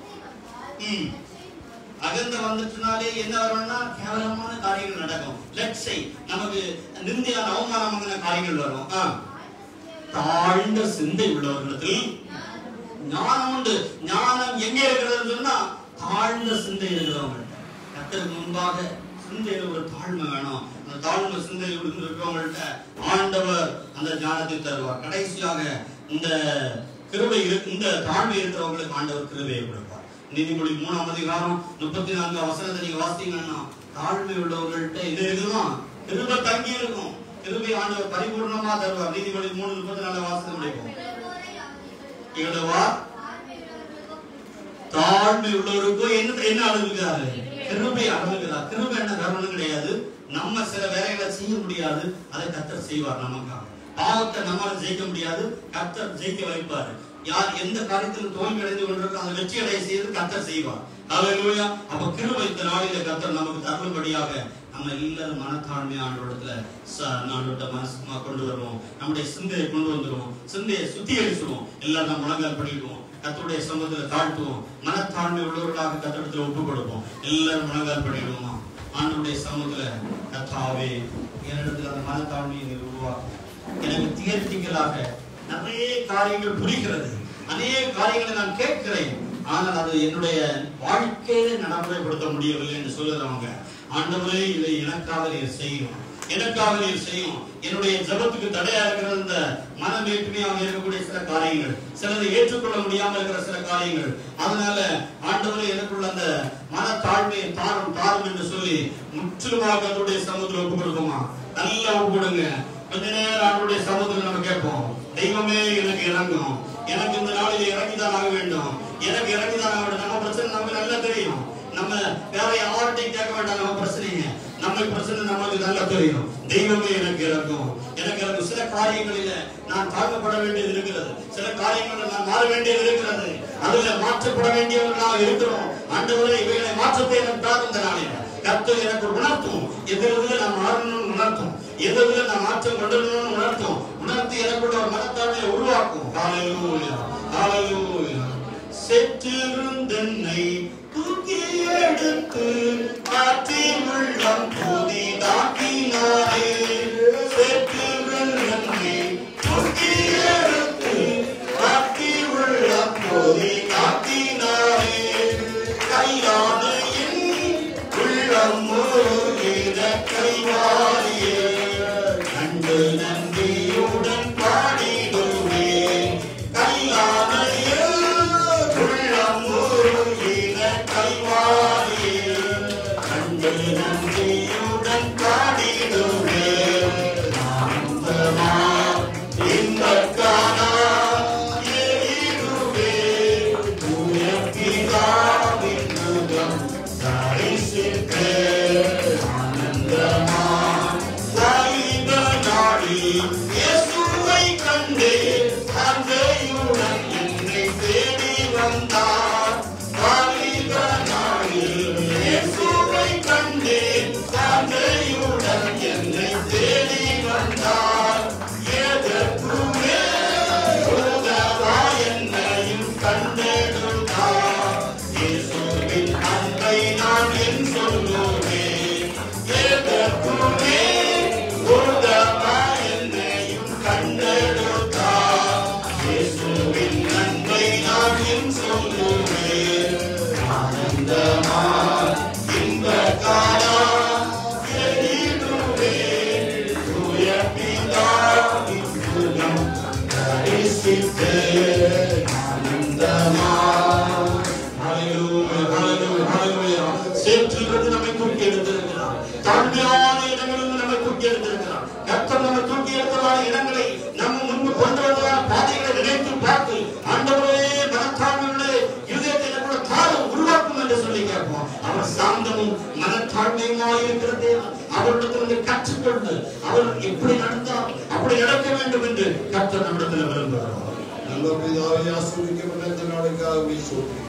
அகந்தை அகந்த வந்தால் லட்சை வரும். வந்துச்சுனாலே என்ன வரும்னா கேவலமான காரியங்கள் நடக்கும் லட்சை நமக்கு நிந்தையான அவமானமான காரியங்கள் வரும் ஆ. தாழ்ந்த சிந்தை உள்ளவர்களிடத்தில் ஞானம் உண்டு ஞானம் எங்க இருக்கிறதுன்னு சொன்னா தாழ்ந்த சிந்தை இருக்கிறவங்க கத்தருக்கு முன்பாக சிந்தையில ஒரு தாழ்மை வேணும் அந்த தாழ்ந்த சிந்தையில் இருக்கிறவங்கள்ட்ட ஆண்டவர் அந்த ஞானத்தை தருவார் கடைசியாக இந்த கிருபை இருக்கு இந்த தாழ்மை இருக்கிறவங்களுக்கு ஆண்டவர் கிருபையை கொடுப்பார் நீதிமொழி மூணாம் அதிகாரம் முப்பத்தி நான்கு வசனத்தை நீங்க வாசித்தீங்கன்னா தாழ்மை உள்ளவர்கள்ட்ட இது இருக்குமா கிருபை தங்கி இருக்கும் கிருபை ஆண்டவர் பரிபூர்ணமா தருவார் நீதிமொழி மூணு முப்பத்தி நாலு வாசனை முடிப்போம் இழந்தோரை அவர்கள் இவ்வளவா தாழ்மை தாழ்மை உள்ளவர்களுக்கும் கிருபை. உள்ளவருக்கும் என்ன என்ன அழுகுகிறாரு கிருபை அழுகுகிறார் கிருபை என்ன கருணம் கிடையாது நம்ம சில வேலைகளை செய்ய முடியாது அதை கத்தர் செய்வார் நமக்காக பாவத்தை நம்மால ஜெயிக்க முடியாது கத்தர் ஜெயிக்க வைப்பாரு யார் எந்த காரியத்திலும் தோல்வி அடைந்து கொண்டிருக்கோ அதை வெற்றி அடைய செய்து கத்தர் செய்வார் ஹalleluya அப்ப கிருபை இந்த நாளில கத்தர் நமக்கு தரும்படியாக நம்ம எல்லாரும் மனத்தாழ்மை ஆண்டோடத்துல ஆண்டோட மனசுமா கொண்டு வருவோம் நம்முடைய சிந்தையை கொண்டு வந்துருவோம் சிந்தையை சுத்திகரிச்சுவோம் எல்லாரும் நம்ம முழங்கால் பண்ணிடுவோம் கத்தருடைய சமூகத்துல தாழ்த்துவோம் மனத்தாழ்மை உள்ளவர்களாக கத்தடத்துல ஒப்பு கொடுப்போம் எல்லாரும் முழங்கால் பண்ணிடுவோமா ஆண்டவருடைய சமூகத்துல கத்தாவே என்னிடத்துல அந்த மனத்தாழ்மையை நீர் உருவாக்கும் எனக்கு தியரிட்டிக்கலாக நிறைய காரியங்கள் புரிகிறது அநேக காரியங்களை நான் கேட்கிறேன் ஆனால் அது என்னுடைய வாழ்க்கையில நடைமுறைப்படுத்த முடியவில்லை என்று சொல்லுறவங்க ஆண்டவரே இதை எனக்காக நீர் செய்யும் எனக்காக நீர் செய்யும் என்னுடைய ஜபத்துக்கு தடையா இருக்கிற இந்த மனமேற்றுமையாக இருக்கக்கூடிய சில காரியங்கள் சிலதை ஏற்றுக்கொள்ள முடியாம இருக்கிற சில காரியங்கள் அதனால ஆண்டவரே எனக்குள்ள அந்த மன தாழ்மையை தாரும் தாரும் என்று சொல்லி முற்றிலுமாக அதனுடைய சமூகத்தில் ஒப்பு கொடுக்குமா நல்லா ஒப்பு கொடுங்க கொஞ்ச நேரம் ஆண்டுடைய சமூகத்தில் நம்ம கேட்போம் தெய்வமே எனக்கு இறங்கும் எனக்கு இந்த நாளில் இறங்கிதான் ஆக வேண்டும் எனக்கு இறங்கிதான் ஆக வேண்டும் நம்ம பிரச்சனை நமக்கு நல்லா தெரியும் நம்ம வேற யார்கிட்டையும் கேட்க வேண்டாம் நம்ம பிரச்சனைங்க நம்ம பிரச்சனை நமக்கு நல்லா தெரியும் தெய்வமே எனக்கு இறங்கும் எனக்கு இறங்கும் சில காரியங்களில நான் தாழ்க்கப்பட வேண்டியது இருக்கிறது சில காரியங்களில் நான் மாற வேண்டியது இருக்கிறது அதுல மாற்றப்பட வேண்டியவர்களாக இருக்கிறோம் ஆண்டவரே இவைகளை மாற்றத்தை எனக்கு தாரும் இந்த நாளில் கர்த்தர் எனக்கு உணர்த்தும் எதிரில் நான் மாறணும்னு உணர்த்தும் எதிரில் நான் மாற்றம் கொண்டுடணும்னு உணர்த்தும் உணர்த்தி எனக்குள்ள ஒரு மனத்தாழ்மையை உருவாக்கும் ஹalleluya ஹalleluya செற்றிருந்தென்னை தூக்கி எடுத்து ஆற்றி உள்ளம் புதிதாக்கினாரே செற்றிருந்தென்னை தூக்கி எடுத்து ஆற்றி உள்ளம் புதிதாக்கினாரே கையான என் உள்ளம் முருகிற கைவாரியே கண்டு நன்றியுடன் பாடிடுவேன் கையான என் உள்ளம் முருகிற கைவாரியே கண்டு நன்றியுடன் பாடிடுவேன் ஆனந்தமா இந்த காணா ஏறிடுவே தூய பிதாவின் முகம் தரிசித்தே ஆனந்தமா வாலிப நாடி இயேசுவை கண்டே தந்தையுடன் என்னை தேடி வந்தார் வாலிப நாடி இயேசுவை கண்டே தந்தையுடன் என்னை தேடி வந்தார் எதற்குமே உதவா என்னையும் கண்டெடுத்தார் இயேசுவின் அன்பை நான் என் சொல்லுவேன் எதற்குமே உதவா என்னையும் கண்டெடுத்தார் இயேசுவின் அன்பை நான் என் சொல்லுவேன் ஆனந்தமா இன்ப காலா எழிலுவேன் தூய பிதாவின் முகம் தரிசித்து ஆனந்தமா ஹalleluya ஹalleluya ஹalleluya சேற்றிலிருந்து நம்மை தூக்கி எடுத்திருக்கிறார் தாழ்மையான இடங்களிலிருந்து நம்மை தூக்கி எடுத்திருக்கிறார் கர்த்தர் நம்மை தூக்கி எடுத்ததான இடங்களை நம்ம முன்பு கொண்டு வந்ததான பாதைகளை நினைத்து பார்த்து ஆண்டவரே மனத்தாழ்மையுள்ளே இருதயத்தை கூட தாரம் உருவாக்கும் என்று சொல்லி கேட்போம் அவர் சாந்தமும் மனத்தாழ்மையுமாய் இருக்கிற தேவன் அவரிடத்திலிருந்து கற்றுக்கொண்டு அவர் எப்படி நடந்தார் அப்படி நடக்க வேண்டும் என்று கர்த்தர் நம்மிடத்தில் விரும்புகிறார் நல்ல பிதாவை ஆசிரியக்கப்பட்ட இந்த நாளுக்காக உம்மை சோதனை